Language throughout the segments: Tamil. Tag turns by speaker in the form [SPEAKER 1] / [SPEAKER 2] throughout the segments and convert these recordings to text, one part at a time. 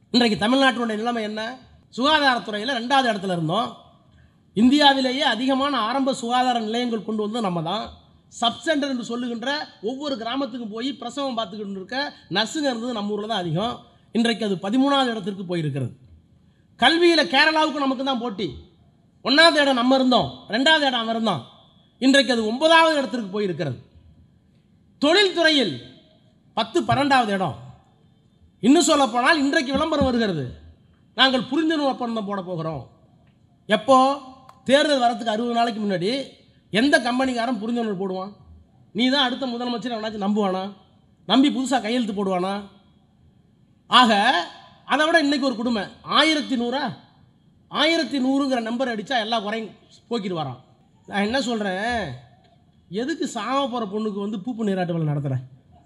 [SPEAKER 1] இன்றைக்கு தமிழ்நாட்டினுடைய நிலைமை என்ன சுகாதாரத்துறையில் ரெண்டாவது இடத்துல இருந்தோம் இந்தியாவிலேயே அதிகமான ஆரம்ப சுகாதார நிலையங்கள் கொண்டு வந்து நம்ம தான் சப் சென்டர் என்று சொல்லுகின்ற ஒவ்வொரு கிராமத்துக்கும் போய் பிரசவம் பார்த்துக்கிட்டு இருக்க நர்ஸுங்க இருந்தது நம்ம ஊரில் தான் அதிகம் இன்றைக்கு அது பதிமூணாவது இடத்திற்கு போயிருக்கிறது கல்வியில் கேரளாவுக்கு நமக்கு தான் போட்டி ஒன்றாவது இடம் நம்ம இருந்தோம் ரெண்டாவது இடம் அவன் இருந்தான் இன்றைக்கு அது ஒன்பதாவது இடத்திற்கு போயிருக்கிறது தொழில்துறையில் பத்து பன்னெண்டாவது இடம் இன்னும் சொல்ல போனால் இன்றைக்கு விளம்பரம் வருகிறது நாங்கள் புரிந்துணர்வு ஒப்பந்தம் போட போகிறோம் எப்போ தேர்தல் வரத்துக்கு அறுபது நாளைக்கு முன்னாடி எந்த கம்பெனிக்காரன் புரிந்துணர்வு போடுவான் நீ தான் அடுத்த முதலமைச்சர் எவனாச்சும் நம்புவானா நம்பி புதுசாக கையெழுத்து போடுவானா ஆக அதை விட இன்னைக்கு ஒரு கொடுமை ஆயிரத்தி நூறா ஆயிரத்தி நூறுங்கிற நம்பர் அடித்தா எல்லா குறையும் போக்கிட்டு வரான் நான் என்ன சொல்கிறேன் எதுக்கு சாவ போகிற பொண்ணுக்கு வந்து பூப்பு நீராட்டு வேலை நடத்துகிறேன்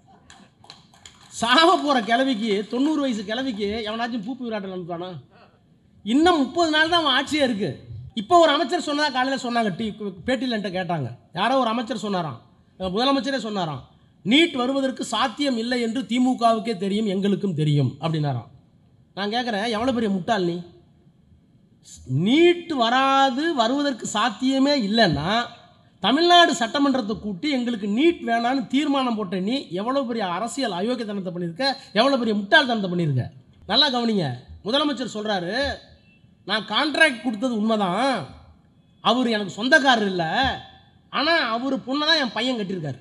[SPEAKER 1] சாவ போகிற கிழவிக்கு தொண்ணூறு வயசு கிழவிக்கு எவனாச்சும் பூப்பு நீராட்டு நடத்துவானா இன்னும் முப்பது நாள் தான் அவன் ஆட்சியே இருக்குது இப்போ ஒரு அமைச்சர் சொன்னதா காலையில் சொன்னாங்க டி பேட்டியில் என்கிட்ட கேட்டாங்க யாரோ ஒரு அமைச்சர் சொன்னாராம் அஹ் முதலமைச்சரே சொன்னாராம் நீட் வருவதற்கு சாத்தியம் இல்லை என்று திமுகவுக்கே தெரியும் எங்களுக்கும் தெரியும் அப்படின்னாராம் நான் கேட்குறேன் எவ்வளோ பெரிய முட்டாள் நீ நீட் வராது வருவதற்கு சாத்தியமே இல்லைன்னா தமிழ்நாடு சட்டமன்றத்தை கூட்டி எங்களுக்கு நீட் வேணான்னு தீர்மானம் போட்ட நீ எவ்வளோ பெரிய அரசியல் அயோக்கியத்தனத்தை பண்ணியிருக்க எவ்வளோ பெரிய முட்டாள்தனத்தை பண்ணியிருக்க நல்லா கவனிங்க முதலமைச்சர் சொல்கிறாரு நான் கான்ட்ராக்ட் கொடுத்தது உண்மைதான் அவர் எனக்கு சொந்தக்காரர் இல்லை ஆனால் அவர் பொண்ணை தான் என் பையன் கட்டியிருக்காரு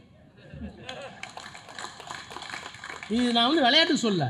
[SPEAKER 1] இது நான் வந்து விளையாட்டுக்கு சொல்ல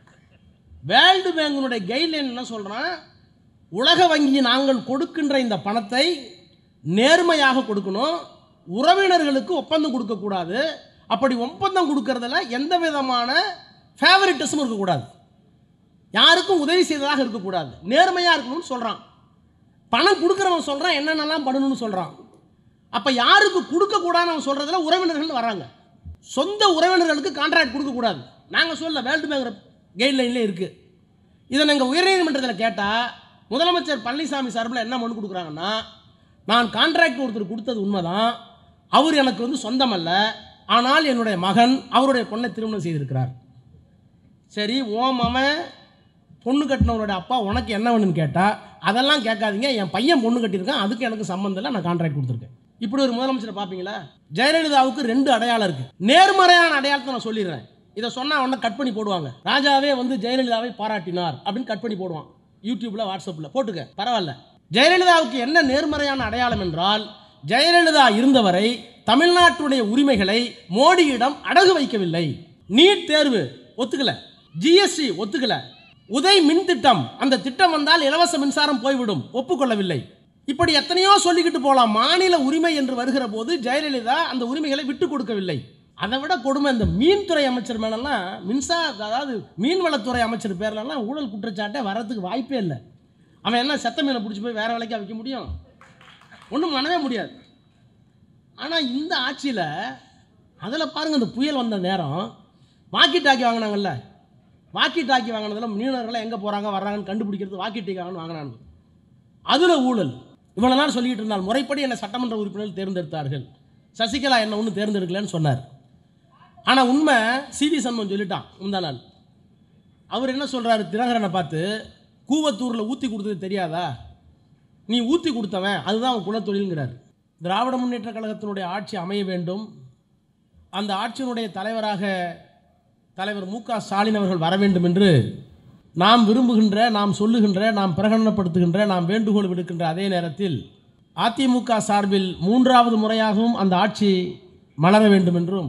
[SPEAKER 1] வேர்ல்டு பேங்கினுடைய கைட்லைன் என்ன சொல்கிறான் உலக வங்கி நாங்கள் கொடுக்கின்ற இந்த பணத்தை நேர்மையாக கொடுக்கணும் உறவினர்களுக்கு ஒப்பந்தம் கொடுக்கக்கூடாது அப்படி ஒப்பந்தம் கொடுக்கறதுல எந்த விதமான ஃபேவரிட்டிசமும் இருக்கக்கூடாது யாருக்கும் உதவி செய்ததாக இருக்கக்கூடாது நேர்மையாக இருக்கணும்னு சொல்கிறான் பணம் கொடுக்குறவன் சொல்கிறான் என்னென்னலாம் பண்ணணும்னு சொல்கிறான் அப்போ யாருக்கு கொடுக்கக்கூடாதுன்னு அவன் சொல்கிறதுல உறவினர்கள் வராங்க சொந்த உறவினர்களுக்கு கான்ட்ராக்ட் கொடுக்கக்கூடாது நாங்கள் சொல்ல வேர்ல்டு பேங்க் கைட்லைன்லேயே இருக்குது இதை நாங்கள் உயர்நீதிமன்றத்தில் கேட்டால் முதலமைச்சர் பழனிசாமி சார்பில் என்ன மனு கொடுக்குறாங்கன்னா நான் கான்ட்ராக்ட் ஒருத்தர் கொடுத்தது உண்மைதான் அவர் எனக்கு வந்து சொந்தம் அல்ல ஆனால் என்னுடைய மகன் அவருடைய பொண்ணை திருமணம் செய்திருக்கிறார் சரி ஓ மவன் பொண்ணு கட்டினவரோட அப்பா உனக்கு என்ன வேணும்னு கேட்டால் அதெல்லாம் கேட்காதீங்க என் பையன் பொண்ணு கட்டியிருக்கான் அதுக்கு எனக்கு சம்மந்தம் இல்லை நான் கான்ட்ராக்ட் கொடுத்துருக்கேன் இப்படி ஒரு முதலமைச்சரை பார்ப்பீங்களா ஜெயலலிதாவுக்கு ரெண்டு அடையாளம் இருக்குது நேர்மறையான அடையாளத்தை நான் சொல்லிடுறேன் இதை சொன்னால் உடனே கட் பண்ணி போடுவாங்க ராஜாவே வந்து ஜெயலலிதாவை பாராட்டினார் அப்படின்னு கட் பண்ணி போடுவான் யூடியூப்பில் வாட்ஸ்அப்பில் போட்டுக்க பரவாயில்ல ஜெயலலிதாவுக்கு என்ன நேர்மறையான அடையாளம் என்றால் ஜெயலலிதா இருந்தவரை தமிழ்நாட்டுடைய உரிமைகளை மோடியிடம் அடகு வைக்கவில்லை நீட் தேர்வு ஒத்துக்கல ஜிஎஸ்டி ஒத்துக்கல உதய் மின் திட்டம் அந்த திட்டம் வந்தால் இலவச மின்சாரம் போய்விடும் ஒப்புக்கொள்ளவில்லை இப்படி எத்தனையோ சொல்லிக்கிட்டு போகலாம் மாநில உரிமை என்று வருகிற போது ஜெயலலிதா அந்த உரிமைகளை விட்டு கொடுக்கவில்லை அதை விட கொடுமை இந்த மீன்துறை அமைச்சர் மேலெல்லாம் மின்சார அதாவது மீன்வளத்துறை அமைச்சர் பேர்லலாம் ஊழல் குற்றச்சாட்டே வரதுக்கு வாய்ப்பே இல்லை அவன் என்ன செத்த மீனை பிடிச்சி போய் வேற வேலைக்கா வைக்க முடியும் ஒன்றும் பண்ணவே முடியாது ஆனால் இந்த ஆட்சியில் அதில் பாருங்கள் இந்த புயல் வந்த நேரம் வாக்கி டாக்கி வாங்கினாங்கல்ல வாக்கி டாக்கி வாங்கினதில் மீனவர்கள்லாம் எங்கே போகிறாங்க வர்றாங்கன்னு கண்டுபிடிக்கிறது வாக்கி டாக்கி வாங்கன்னு வாங்கினாங்க அதில் ஊழல் இவ்வளோ நாள் சொல்லிக்கிட்டு இருந்தால் முறைப்படி என்னை சட்டமன்ற உறுப்பினர்கள் தேர்ந்தெடுத்தார்கள் சசிகலா என்ன ஒன்றும் தேர்ந்தெடுக்கலன்னு சொன்னார் ஆனால் உண்மை சிவி சண்முகம் சொல்லிட்டான் முந்தா நாள் அவர் என்ன சொல்கிறாரு தினகரனை பார்த்து கூவத்தூரில் ஊற்றி கொடுத்தது தெரியாதா நீ ஊற்றி கொடுத்தவன் அதுதான் அவன் குலத்தொழில்ங்கிறார் திராவிட முன்னேற்ற கழகத்தினுடைய ஆட்சி அமைய வேண்டும் அந்த ஆட்சியினுடைய தலைவராக தலைவர் மு க ஸ்டாலின் அவர்கள் வர வேண்டும் என்று நாம் விரும்புகின்ற நாம் சொல்லுகின்ற நாம் பிரகடனப்படுத்துகின்ற நாம் வேண்டுகோள் விடுக்கின்ற அதே நேரத்தில் அதிமுக சார்பில் மூன்றாவது முறையாகவும் அந்த ஆட்சி மலர வேண்டும் என்றும்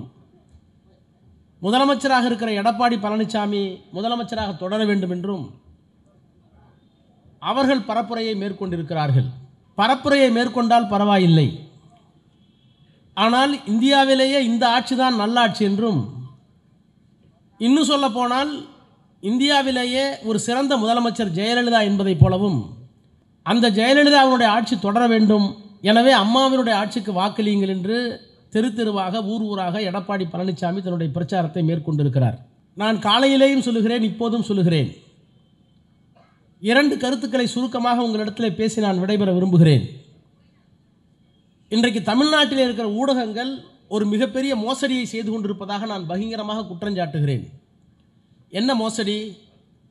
[SPEAKER 1] முதலமைச்சராக இருக்கிற எடப்பாடி பழனிசாமி முதலமைச்சராக தொடர வேண்டும் என்றும் அவர்கள் பரப்புரையை மேற்கொண்டிருக்கிறார்கள் பரப்புரையை மேற்கொண்டால் பரவாயில்லை ஆனால் இந்தியாவிலேயே இந்த ஆட்சி தான் நல்லாட்சி என்றும் இன்னும் சொல்ல போனால் இந்தியாவிலேயே ஒரு சிறந்த முதலமைச்சர் ஜெயலலிதா என்பதைப் போலவும் அந்த ஜெயலலிதாவினுடைய ஆட்சி தொடர வேண்டும் எனவே அம்மாவினுடைய ஆட்சிக்கு வாக்களியுங்கள் என்று தெரு தெருவாக ஊர் ஊராக எடப்பாடி பழனிசாமி தன்னுடைய பிரச்சாரத்தை மேற்கொண்டிருக்கிறார் நான் காலையிலேயும் சொல்லுகிறேன் இப்போதும் சொல்லுகிறேன் இரண்டு கருத்துக்களை சுருக்கமாக உங்களிடத்தில் பேசி நான் விடைபெற விரும்புகிறேன் இன்றைக்கு தமிழ்நாட்டில் இருக்கிற ஊடகங்கள் ஒரு மிகப்பெரிய மோசடியை செய்து கொண்டிருப்பதாக நான் பகிங்கரமாக குற்றஞ்சாட்டுகிறேன் என்ன மோசடி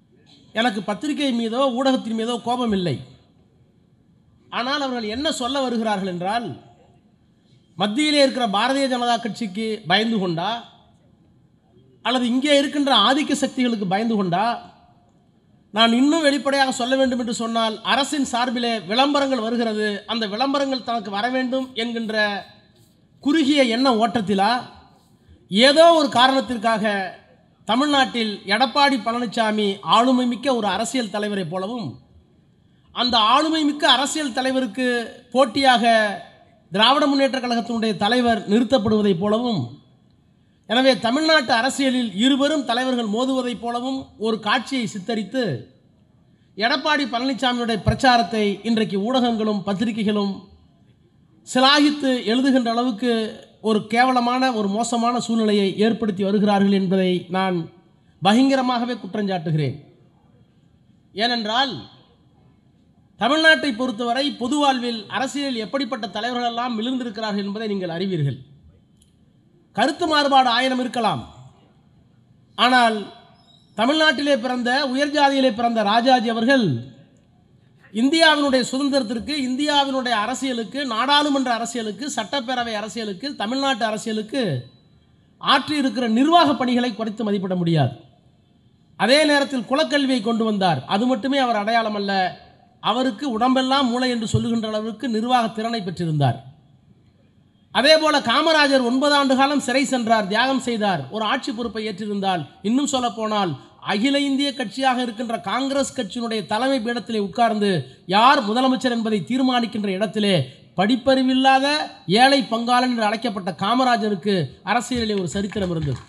[SPEAKER 1] எனக்கு பத்திரிகை மீதோ ஊடகத்தின் மீதோ கோபம் இல்லை ஆனால் அவர்கள் என்ன சொல்ல வருகிறார்கள் என்றால் மத்தியிலே இருக்கிற பாரதிய ஜனதா கட்சிக்கு பயந்து கொண்டா அல்லது இங்கே இருக்கின்ற ஆதிக்க சக்திகளுக்கு பயந்து கொண்டா நான் இன்னும் வெளிப்படையாக சொல்ல வேண்டும் என்று சொன்னால் அரசின் சார்பிலே விளம்பரங்கள் வருகிறது அந்த விளம்பரங்கள் தனக்கு வர வேண்டும் என்கின்ற குறுகிய எண்ண ஓட்டத்திலா ஏதோ ஒரு காரணத்திற்காக தமிழ்நாட்டில் எடப்பாடி பழனிசாமி ஆளுமை மிக்க ஒரு அரசியல் தலைவரைப் போலவும் அந்த ஆளுமை மிக்க அரசியல் தலைவருக்கு போட்டியாக திராவிட முன்னேற்ற கழகத்தினுடைய தலைவர் நிறுத்தப்படுவதைப் போலவும் எனவே தமிழ்நாட்டு அரசியலில் இருவரும் தலைவர்கள் மோதுவதைப் போலவும் ஒரு காட்சியை சித்தரித்து எடப்பாடி பழனிசாமியுடைய பிரச்சாரத்தை இன்றைக்கு ஊடகங்களும் பத்திரிகைகளும் சிலாகித்து எழுதுகின்ற அளவுக்கு ஒரு கேவலமான ஒரு மோசமான சூழ்நிலையை ஏற்படுத்தி வருகிறார்கள் என்பதை நான் பகிங்கரமாகவே குற்றஞ்சாட்டுகிறேன் ஏனென்றால் தமிழ்நாட்டை பொறுத்தவரை பொது வாழ்வில் அரசியலில் எப்படிப்பட்ட தலைவர்களெல்லாம் விழுந்திருக்கிறார்கள் என்பதை நீங்கள் அறிவீர்கள் கருத்து மாறுபாடு ஆயிரம் இருக்கலாம் ஆனால் தமிழ்நாட்டிலே பிறந்த உயர் ஜாதியிலே பிறந்த ராஜாஜி அவர்கள் இந்தியாவினுடைய சுதந்திரத்திற்கு இந்தியாவினுடைய அரசியலுக்கு நாடாளுமன்ற அரசியலுக்கு சட்டப்பேரவை அரசியலுக்கு தமிழ்நாட்டு அரசியலுக்கு ஆற்றி இருக்கிற நிர்வாக பணிகளை குறைத்து மதிப்பிட முடியாது அதே நேரத்தில் குலக்கல்வியை கொண்டு வந்தார் அது மட்டுமே அவர் அடையாளம் அல்ல அவருக்கு உடம்பெல்லாம் மூளை என்று சொல்லுகின்ற அளவுக்கு நிர்வாக திறனை பெற்றிருந்தார் அதே போல காமராஜர் ஒன்பது ஆண்டு காலம் சிறை சென்றார் தியாகம் செய்தார் ஒரு ஆட்சி பொறுப்பை ஏற்றிருந்தால் இன்னும் சொல்ல போனால் அகில இந்திய கட்சியாக இருக்கின்ற காங்கிரஸ் கட்சியினுடைய தலைமை பீடத்திலே உட்கார்ந்து யார் முதலமைச்சர் என்பதை தீர்மானிக்கின்ற இடத்திலே படிப்பறிவில்லாத ஏழை பங்காளன் என்று அழைக்கப்பட்ட காமராஜருக்கு அரசியலிலே ஒரு சரித்திரம் இருந்தது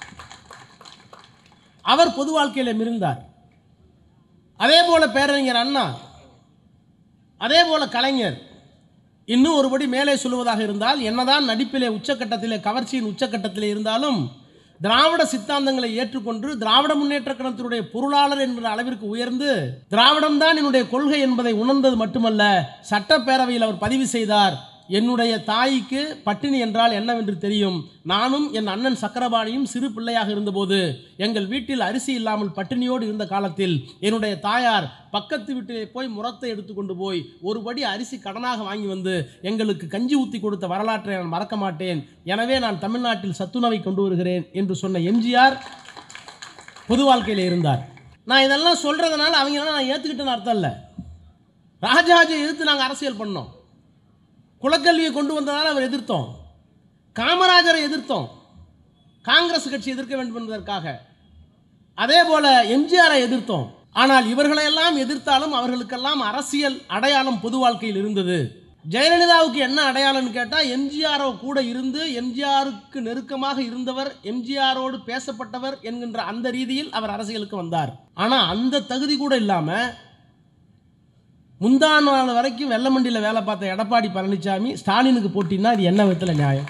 [SPEAKER 1] அவர் பொது வாழ்க்கையில மிருந்தார் அதே போல பேரறிஞர் அண்ணா அதே போல கலைஞர் இன்னும் ஒருபடி மேலே சொல்லுவதாக இருந்தால் என்னதான் நடிப்பிலே உச்சக்கட்டத்திலே கவர்ச்சியின் உச்சக்கட்டத்திலே இருந்தாலும் திராவிட சித்தாந்தங்களை ஏற்றுக்கொண்டு திராவிட முன்னேற்ற கழகத்தினுடைய பொருளாளர் என்கிற அளவிற்கு உயர்ந்து திராவிடம் தான் என்னுடைய கொள்கை என்பதை உணர்ந்தது மட்டுமல்ல சட்டப்பேரவையில் அவர் பதிவு செய்தார் என்னுடைய தாய்க்கு பட்டினி என்றால் என்னவென்று தெரியும் நானும் என் அண்ணன் சக்கரபாணியும் சிறு பிள்ளையாக இருந்தபோது எங்கள் வீட்டில் அரிசி இல்லாமல் பட்டினியோடு இருந்த காலத்தில் என்னுடைய தாயார் பக்கத்து வீட்டிலே போய் முறத்தை எடுத்துக்கொண்டு போய் ஒரு படி அரிசி கடனாக வாங்கி வந்து எங்களுக்கு கஞ்சி ஊற்றி கொடுத்த வரலாற்றை நான் மறக்க மாட்டேன் எனவே நான் தமிழ்நாட்டில் சத்துணவை கொண்டு வருகிறேன் என்று சொன்ன எம்ஜிஆர் பொது வாழ்க்கையில் இருந்தார் நான் இதெல்லாம் சொல்கிறதுனால அவங்களாம் நான் ஏற்றுக்கிட்டேன்னு அர்த்தம் இல்லை ராஜாஜியை எதிர்த்து நாங்கள் அரசியல் பண்ணோம் குலக்கல்வியை கொண்டு வந்ததால் அவர் எதிர்த்தோம் காமராஜரை எதிர்த்தோம் காங்கிரஸ் கட்சி எதிர்க்க வேண்டும் என்பதற்காக அதே போல எம்ஜிஆரை எதிர்த்தோம் ஆனால் இவர்களையெல்லாம் எதிர்த்தாலும் அவர்களுக்கெல்லாம் அரசியல் அடையாளம் பொது வாழ்க்கையில் இருந்தது ஜெயலலிதாவுக்கு என்ன அடையாளம்னு கேட்டால் எம்ஜிஆரோ கூட இருந்து எம்ஜிஆருக்கு நெருக்கமாக இருந்தவர் எம்ஜிஆரோடு பேசப்பட்டவர் என்கின்ற அந்த ரீதியில் அவர் அரசியலுக்கு வந்தார் ஆனால் அந்த தகுதி கூட இல்லாமல் முந்தா நாள் வரைக்கும் வெள்ளமண்டியில் வேலை பார்த்த எடப்பாடி பழனிசாமி ஸ்டாலினுக்கு போட்டின்னா இது என்ன விதத்தில் நியாயம்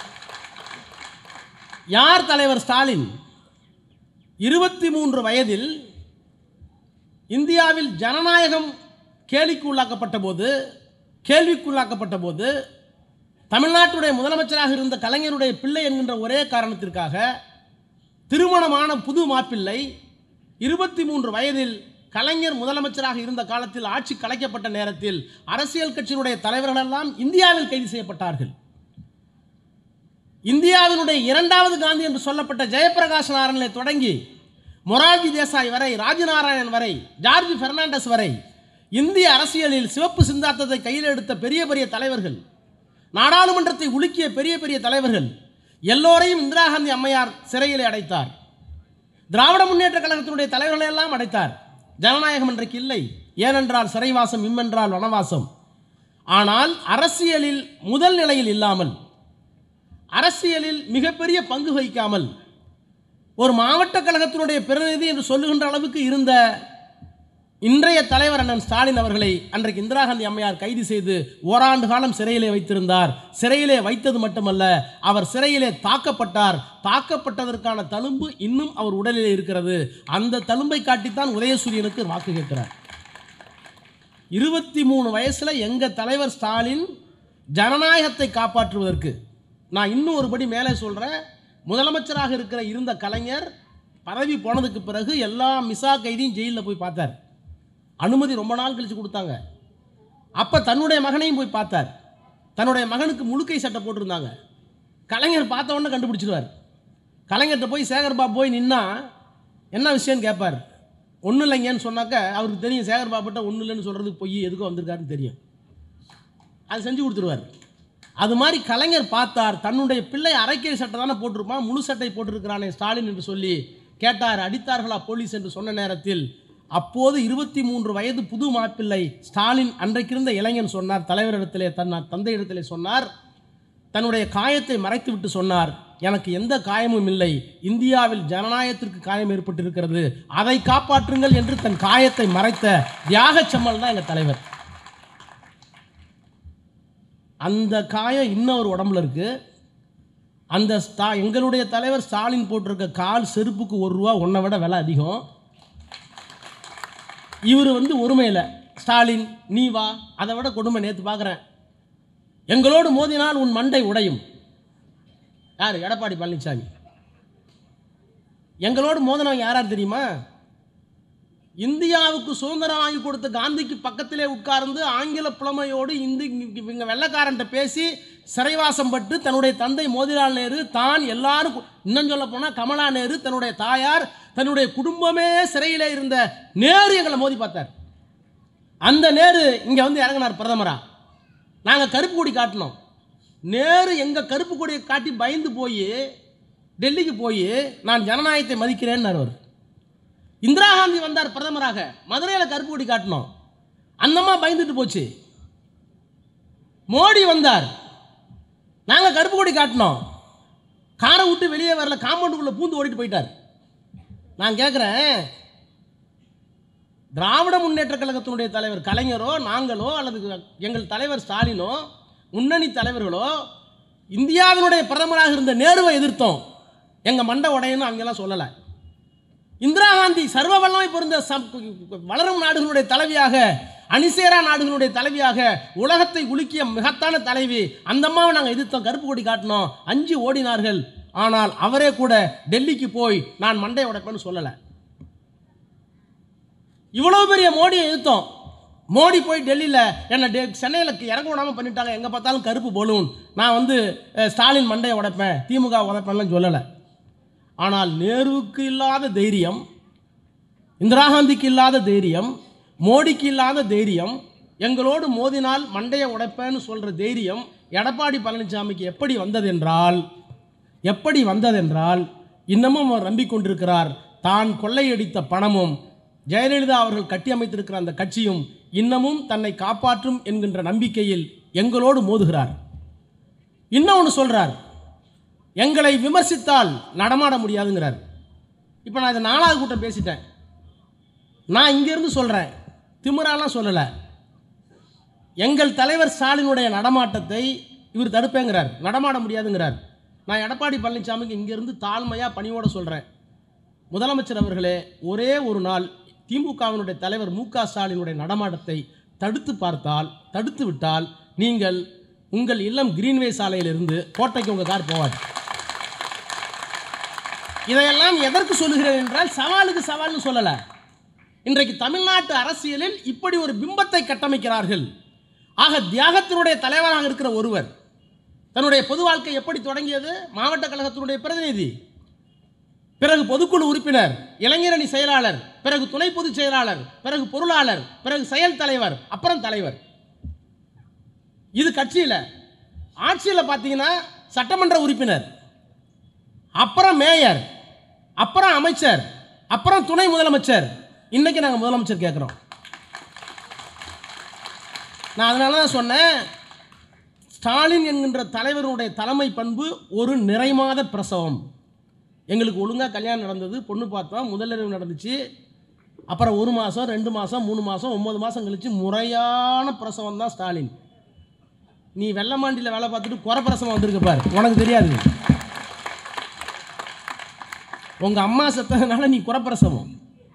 [SPEAKER 1] யார் தலைவர் ஸ்டாலின் இருபத்தி மூன்று வயதில் இந்தியாவில் ஜனநாயகம் கேலிக்கு உள்ளாக்கப்பட்ட போது கேள்விக்குள்ளாக்கப்பட்ட போது தமிழ்நாட்டுடைய முதலமைச்சராக இருந்த கலைஞருடைய பிள்ளை என்கின்ற ஒரே காரணத்திற்காக திருமணமான புது மாப்பிள்ளை இருபத்தி மூன்று வயதில் கலைஞர் முதலமைச்சராக இருந்த காலத்தில் ஆட்சி கலைக்கப்பட்ட நேரத்தில் அரசியல் கட்சியினுடைய தலைவர்களெல்லாம் இந்தியாவில் கைது செய்யப்பட்டார்கள் இந்தியாவினுடைய இரண்டாவது காந்தி என்று சொல்லப்பட்ட ஜெயபிரகாஷ் நாராயணனை தொடங்கி மொரார்ஜி தேசாய் வரை ராஜநாராயணன் வரை ஜார்ஜ் பெர்னாண்டஸ் வரை இந்திய அரசியலில் சிவப்பு சிந்தாந்தத்தை கையில் எடுத்த பெரிய பெரிய தலைவர்கள் நாடாளுமன்றத்தை உலுக்கிய பெரிய பெரிய தலைவர்கள் எல்லோரையும் இந்திரா காந்தி அம்மையார் சிறையிலே அடைத்தார் திராவிட முன்னேற்ற கழகத்தினுடைய தலைவர்களை எல்லாம் அடைத்தார் ஜனநாயகம் இன்றைக்கு இல்லை ஏனென்றால் சிறைவாசம் இம்மென்றால் வனவாசம் ஆனால் அரசியலில் முதல் நிலையில் இல்லாமல் அரசியலில் மிகப்பெரிய பங்கு வகிக்காமல் ஒரு மாவட்ட கழகத்தினுடைய பிரதிநிதி என்று சொல்லுகின்ற அளவுக்கு இருந்த இன்றைய தலைவர் அண்ணன் ஸ்டாலின் அவர்களை அன்றைக்கு இந்திரா காந்தி அம்மையார் கைது செய்து ஓராண்டு காலம் சிறையிலே வைத்திருந்தார் சிறையிலே வைத்தது மட்டுமல்ல அவர் சிறையிலே தாக்கப்பட்டார் தாக்கப்பட்டதற்கான தழும்பு இன்னும் அவர் உடலிலே இருக்கிறது அந்த தழும்பை காட்டித்தான் உதயசூரியனுக்கு வாக்கு கேட்கிறார் இருபத்தி மூணு வயசுல எங்க தலைவர் ஸ்டாலின் ஜனநாயகத்தை காப்பாற்றுவதற்கு நான் இன்னும் ஒருபடி மேலே சொல்றேன் முதலமைச்சராக இருக்கிற இருந்த கலைஞர் பதவி போனதுக்கு பிறகு எல்லா மிசா கைதியும் ஜெயிலில் போய் பார்த்தார் அனுமதி ரொம்ப நாள் கழித்து கொடுத்தாங்க அப்போ தன்னுடைய மகனையும் போய் பார்த்தார் தன்னுடைய மகனுக்கு முழுக்கை சட்டை போட்டிருந்தாங்க கலைஞர் பார்த்த உடனே கண்டுபிடிச்சிருவார் கலைஞர்கிட்ட போய் சேகர்பாபு போய் நின்னா என்ன விஷயம்னு கேட்பார் ஒன்றும் இல்லைங்கன்னு சொன்னாக்க அவருக்கு தெரியும் சேகர்பாபுட்ட ஒன்றும் இல்லைன்னு சொல்கிறதுக்கு போய் எதுக்கோ வந்திருக்காருன்னு தெரியும் அது செஞ்சு கொடுத்துருவார் அது மாதிரி கலைஞர் பார்த்தார் தன்னுடைய பிள்ளை அரைக்கை சட்டை தானே போட்டிருப்பான் முழு சட்டை போட்டிருக்கிறானே ஸ்டாலின் என்று சொல்லி கேட்டார் அடித்தார்களா போலீஸ் என்று சொன்ன நேரத்தில் அப்போது இருபத்தி மூன்று வயது புது மாப்பிள்ளை ஸ்டாலின் அன்றைக்கிருந்த இளைஞன் சொன்னார் தலைவரிடத்திலே தன் தந்தையிடத்திலே சொன்னார் தன்னுடைய காயத்தை மறைத்துவிட்டு சொன்னார் எனக்கு எந்த காயமும் இல்லை இந்தியாவில் ஜனநாயகத்திற்கு காயம் ஏற்பட்டிருக்கிறது அதை காப்பாற்றுங்கள் என்று தன் காயத்தை மறைத்த தியாகச் செம்மல் தான் எங்கள் தலைவர் அந்த காயம் இன்னொரு உடம்புல இருக்கு அந்த ஸ்டா எங்களுடைய தலைவர் ஸ்டாலின் போட்டிருக்க கால் செருப்புக்கு ஒரு ரூபா ஒன்றை விட விலை அதிகம் இவர் வந்து ஒருமையில் ஸ்டாலின் நீ வா அதை விட கொடுமை நேற்று பார்க்குறேன் எங்களோடு மோதினால் உன் மண்டை உடையும் யார் எடப்பாடி பழனிசாமி எங்களோடு மோதினவங்க யாரார் தெரியுமா இந்தியாவுக்கு சுதந்திரம் வாங்கி கொடுத்த காந்திக்கு பக்கத்திலே உட்கார்ந்து ஆங்கில புலமையோடு இந்தி இவங்க வெள்ளக்காரன்ட்ட பேசி சிறைவாசம் பட்டு தன்னுடைய தந்தை மோதிலால் நேரு தான் எல்லாரும் கு- இன்னும் சொல்ல போனால் கமலா நேரு தன்னுடைய தாயார் தன்னுடைய குடும்பமே சிறையிலே இருந்த நேரு எங்களை மோதி பார்த்தார் அந்த நேரு இங்கே வந்து இறங்கினார் பிரதமரா நாங்கள் கருப்பு கொடி காட்டினோம் நேரு எங்கள் கருப்பு கொடியை காட்டி பயந்து போய் டெல்லிக்கு போய் நான் ஜனநாயகத்தை மதிக்கிறேன்னு அவர் இந்திரா காந்தி வந்தார் பிரதமராக மதுரையில் கருப்பு கொடி காட்டினோம் அந்தம்மா பயந்துட்டு போச்சு மோடி வந்தார் நாங்கள் கருப்பு கொடி காட்டினோம் காரை விட்டு வெளியே வரல காம்பவுண்டுக்குள்ளே பூந்து ஓடிட்டு போயிட்டார் நான் கேட்குறேன் திராவிட முன்னேற்ற கழகத்தினுடைய தலைவர் கலைஞரோ நாங்களோ அல்லது எங்கள் தலைவர் ஸ்டாலினோ முன்னணி தலைவர்களோ இந்தியாவினுடைய பிரதமராக இருந்த நேருவை எதிர்த்தோம் எங்கள் மண்டை உடையன்னு அங்கெல்லாம் சொல்லலை இந்திரா காந்தி சர்வ வல்லமை பொருந்த சம்- வளரும் நாடுகளுடைய தலைவியாக அணிசேரா நாடுகளுடைய தலைவியாக உலகத்தை உலுக்கிய மிகத்தான தலைவி அந்த அம்மாவை நாங்கள் எதிர்த்தோம் கருப்பு கொடி காட்டினோம் அஞ்சு ஓடினார்கள் ஆனால் அவரே கூட டெல்லிக்கு போய் நான் மண்டை உடைப்பேன்னு சொல்லலை இவ்வளவு பெரிய மோடியை எதிர்த்தோம் மோடி போய் டெல்லியில் என்னை டெ சென்னையில் இறங்க விடாமல் பண்ணிட்டாங்க எங்கே பார்த்தாலும் கருப்பு பலூன் நான் வந்து அஹ், ஸ்டாலின் மண்டையை உடைப்பேன் திமுக உடைப்பேன்லாம் சொல்லலை ஆனால் நேருவுக்கு இல்லாத தைரியம் இந்திரா காந்திக்கு இல்லாத தைரியம் மோடிக்கு இல்லாத தைரியம் எங்களோடு மோதினால் மண்டையை உடைப்பேன்னு சொல்கிற தைரியம் எடப்பாடி பழனிசாமிக்கு எப்படி வந்ததென்றால் எப்படி வந்ததென்றால் இன்னமும் அவர் நம்பிக்கொண்டிருக்கிறார் தான் கொள்ளையடித்த பணமும் ஜெயலலிதா அவர்கள் கட்டியமைத்திருக்கிற அந்த கட்சியும் இன்னமும் தன்னை காப்பாற்றும் என்கின்ற நம்பிக்கையில் எங்களோடு மோதுகிறார் இன்னொன்று சொல்றார் எங்களை விமர்சித்தால் நடமாட முடியாதுங்கிறார் இப்போ நான் இதை நாலாவது கூட்டம் பேசிட்டேன் நான் இங்கேருந்து சொல்கிறேன் திமிராலாம் சொல்லலை எங்கள் தலைவர் ஸ்டாலினுடைய நடமாட்டத்தை இவர் தடுப்பேங்கிறார் நடமாட முடியாதுங்கிறார் நான் எடப்பாடி பழனிசாமிக்கு இங்கேருந்து தாழ்மையாக பணியோட சொல்கிறேன் முதலமைச்சர் அவர்களே ஒரே ஒரு நாள் திமுகவினுடைய தலைவர் மு க ஸ்டாலினுடைய நடமாட்டத்தை தடுத்து பார்த்தால் தடுத்து விட்டால் நீங்கள் உங்கள் இல்லம் கிரீன்வே சாலையிலிருந்து கோட்டைக்கு உங்கள் கார் போவாது இதையெல்லாம் எதற்கு சொல்லுகிறேன் என்றால் சவாலுக்கு சவால்னு சொல்லலை இன்றைக்கு தமிழ்நாட்டு அரசியலில் இப்படி ஒரு பிம்பத்தை கட்டமைக்கிறார்கள் ஆக தியாகத்தினுடைய தலைவராக இருக்கிற ஒருவர் தன்னுடைய பொது வாழ்க்கை எப்படி தொடங்கியது மாவட்ட கழகத்தினுடைய பிரதிநிதி பிறகு பொதுக்குழு உறுப்பினர் இளைஞரணி செயலாளர் பிறகு துணை பொதுச் செயலாளர் பிறகு பொருளாளர் பிறகு செயல் தலைவர் அப்புறம் தலைவர் இது கட்சியில் ஆட்சியில் பார்த்தீங்கன்னா சட்டமன்ற உறுப்பினர் அப்புறம் மேயர் அப்புறம் அமைச்சர் அப்புறம் துணை முதலமைச்சர் இன்னைக்கு நாங்கள் முதலமைச்சர் கேட்குறோம் நான் அதனால தான் சொன்னேன் ஸ்டாலின் என்கின்ற தலைவருடைய தலைமை பண்பு ஒரு நிறைமாத பிரசவம் எங்களுக்கு ஒழுங்காக கல்யாணம் நடந்தது பொண்ணு பார்த்தோம் முதலிரவு நடந்துச்சு அப்புறம் ஒரு மாதம் ரெண்டு மாதம் மூணு மாதம் ஒம்பது மாதம் கழிச்சு முறையான பிரசவம் தான் ஸ்டாலின் நீ வெள்ளமாண்டியில் வேலை பார்த்துட்டு குறை பிரசவம் வந்திருக்க பாரு உனக்கு தெரியாது உங்கள் அம்மா செத்ததுனால நீ குறப்பிரசவம்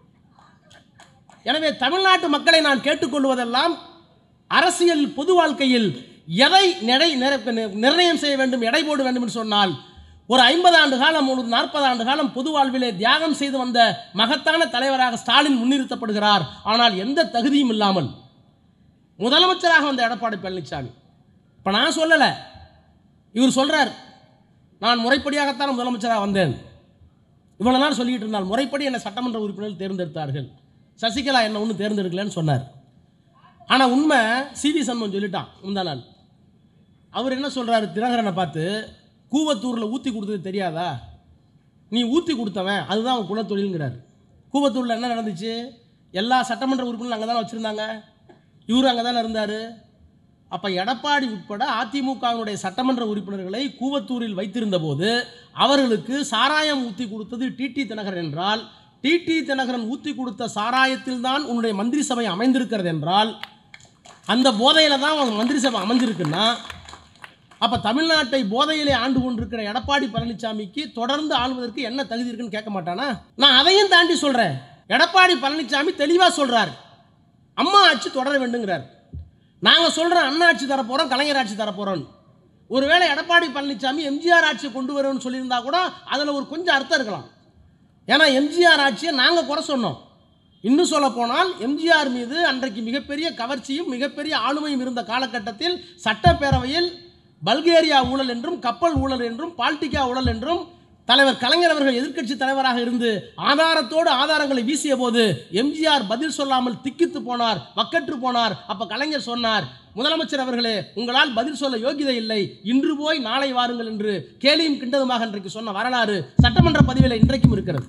[SPEAKER 1] எனவே தமிழ்நாட்டு மக்களை நான் கேட்டுக்கொள்வதெல்லாம் அரசியல் பொது வாழ்க்கையில் எதை நிறை நிர- நிர்ணயம் செய்ய வேண்டும் எடை போட வேண்டும் என்று சொன்னால் ஒரு ஐம்பது ஆண்டு காலம் ஒரு நாற்பது ஆண்டு காலம் பொது வாழ்விலே தியாகம் செய்து வந்த மகத்தான தலைவராக ஸ்டாலின் முன்னிறுத்தப்படுகிறார் ஆனால் எந்த தகுதியும் இல்லாமல் முதலமைச்சராக வந்த எடப்பாடி பழனிசாமி இப்போ நான் சொல்லலை இவர் சொல்றார் நான் முறைப்படியாகத்தான் முதலமைச்சராக வந்தேன் இவ்வளவு நாள் சொல்லிட்டு இருந்தால் முறைப்படி என்னை சட்டமன்ற உறுப்பினர்கள் தேர்ந்தெடுத்தார்கள் சசிகலா என்ன ஒன்றும் தேர்ந்தெடுக்கலன்னு சொன்னார் ஆனால் உண்மை சிவி சண்முகம் சொல்லிட்டான் முந்தா நாள் அவர் என்ன சொல்றாரு தினகரனை பார்த்து கூவத்தூரில் ஊற்றி கொடுத்தது தெரியாதா நீ ஊற்றி கொடுத்தவன் அதுதான் அவன் குலத்தொழில்ங்கிறார் கூவத்தூரில் என்ன நடந்துச்சு எல்லா சட்டமன்ற உறுப்பினர்களும் அங்கே தானே வச்சுருந்தாங்க இவரும் அங்கே தானே இருந்தார் அப்போ எடப்பாடி உட்பட அதிமுகவினுடைய சட்டமன்ற உறுப்பினர்களை கூவத்தூரில் வைத்திருந்த போது அவர்களுக்கு சாராயம் ஊற்றி கொடுத்தது டிடி தினகரன் என்றால் டிடி தினகரன் ஊற்றி கொடுத்த சாராயத்தில் தான் உன்னுடைய மந்திரி சபை அமைந்திருக்கிறது என்றால் அந்த போதையில தான் உன் மந்திரி சபை அமைஞ்சிருக்குன்னா அப்ப தமிழ்நாட்டை போதையிலே ஆண்டு கொண்டிருக்கிற எடப்பாடி பழனிசாமிக்கு தொடர்ந்து ஆள்வதற்கு என்ன தகுதி இருக்குன்னு கேட்க மாட்டானா நான் அதையும் தாண்டி சொல்றேன் எடப்பாடி பழனிசாமி தெளிவா சொல்றார் அம்மா ஆட்சி தொடர வேண்டுங்கிறார் நாங்க சொல்றோம் அண்ணா ஆட்சி தரப்போறோம் கலைஞர் ஆட்சி தரப்போறோம் ஒருவேளை எடப்பாடி பழனிசாமி எம்ஜிஆர் ஆட்சியை கொண்டு வரும்னு சொல்லியிருந்தா கூட அதில் ஒரு கொஞ்சம் அர்த்தம் இருக்கலாம் ஏன்னா எம்ஜிஆர் ஆட்சியை நாங்கள் குறை சொன்னோம் இன்னும் சொல்ல போனால் எம்ஜிஆர் மீது அன்றைக்கு மிகப்பெரிய கவர்ச்சியும் மிகப்பெரிய ஆளுமையும் இருந்த காலகட்டத்தில் சட்டப்பேரவையில் பல்கேரியா ஊழல் என்றும் கப்பல் ஊழல் என்றும் பால்டிகா ஊழல் என்றும் தலைவர் கலைஞர் அவர்கள் எதிர்க்கட்சி தலைவராக இருந்து ஆதாரத்தோடு ஆதாரங்களை வீசிய போது எம்ஜிஆர் பதில் சொல்லாமல் திக்கித்து போனார் வக்கற்று போனார் அப்ப கலைஞர் சொன்னார் முதலமைச்சர் அவர்களே உங்களால் பதில் சொல்ல யோகிதை இல்லை இன்று போய் நாளை வாருங்கள் என்று கேலியும் கிண்டதுமாக இன்றைக்கு சொன்ன வரலாறு சட்டமன்ற பதிவில் இன்றைக்கும் இருக்கிறது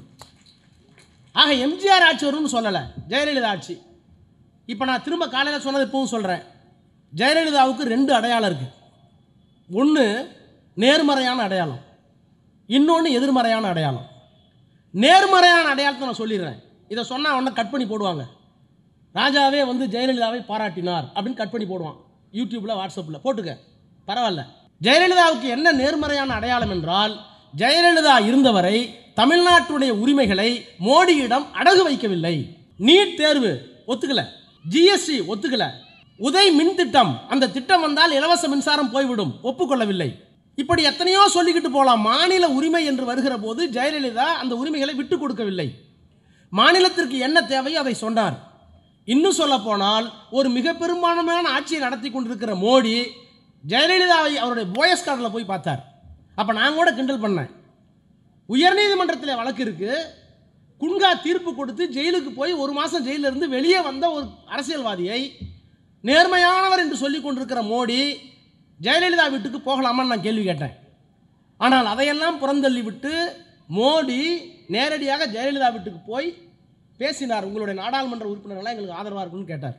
[SPEAKER 1] ஆக எம்ஜிஆர் ஆட்சி வரும்னு சொல்லலை ஜெயலலிதா ஆட்சி இப்போ நான் திரும்ப காலையில் சொன்னது இப்பவும் சொல்கிறேன் ஜெயலலிதாவுக்கு ரெண்டு அடையாளம் இருக்குது ஒன்று நேர்மறையான அடையாளம் இன்னொன்று எதிர்மறையான அடையாளம் நேர்மறையான அடையாளத்தை நான் சொல்லிடுறேன் இதை சொன்னால் உடனே கட் பண்ணி போடுவாங்க ராஜாவே வந்து ஜெயலலிதாவை பாராட்டினார் அப்படின்னு கட் பண்ணி போடுவான் யூடியூப்பில் வாட்ஸ்அப்பில் போட்டுக்க பரவாயில்ல ஜெயலலிதாவுக்கு என்ன நேர்மறையான அடையாளம் என்றால் ஜெயலலிதா இருந்தவரை தமிழ்நாட்டுடைய உரிமைகளை மோடியிடம் அடகு வைக்கவில்லை நீட் தேர்வு ஒத்துக்கல ஜிஎஸ்டி ஒத்துக்கல உதய் மின் திட்டம் அந்த திட்டம் வந்தால் இலவச மின்சாரம் போய்விடும் ஒப்புக்கொள்ளவில்லை இப்படி எத்தனையோ சொல்லிக்கிட்டு போலாம் மாநில உரிமை என்று வருகிற போது ஜெயலலிதா அந்த உரிமைகளை விட்டு கொடுக்கவில்லை மாநிலத்திற்கு என்ன தேவையோ அதை சொன்னார் இன்னும் சொல்ல போனால் ஒரு மிக பெரும்பான்மையான ஆட்சியை நடத்தி கொண்டிருக்கிற மோடி ஜெயலலிதாவை அவருடைய போயஸ் கார்டில் போய் பார்த்தார் அப்போ நான் கூட கிண்டல் பண்ணேன் உயர்நீதிமன்றத்தில் வழக்கு இருக்கு குன்கா தீர்ப்பு கொடுத்து ஜெயிலுக்கு போய் ஒரு மாதம் ஜெயிலில் இருந்து வெளியே வந்த ஒரு அரசியல்வாதியை நேர்மையானவர் என்று சொல்லிக் கொண்டிருக்கிற மோடி ஜெயலலிதா வீட்டுக்கு போகலாமான்னு நான் கேள்வி கேட்டேன் ஆனால் அதையெல்லாம் புறந்தள்ளி விட்டு மோடி நேரடியாக ஜெயலலிதா வீட்டுக்கு போய் பேசினார் உங்களுடைய நாடாளுமன்ற உறுப்பினர்களாக எங்களுக்கு ஆதரவாக இருக்குன்னு கேட்டார்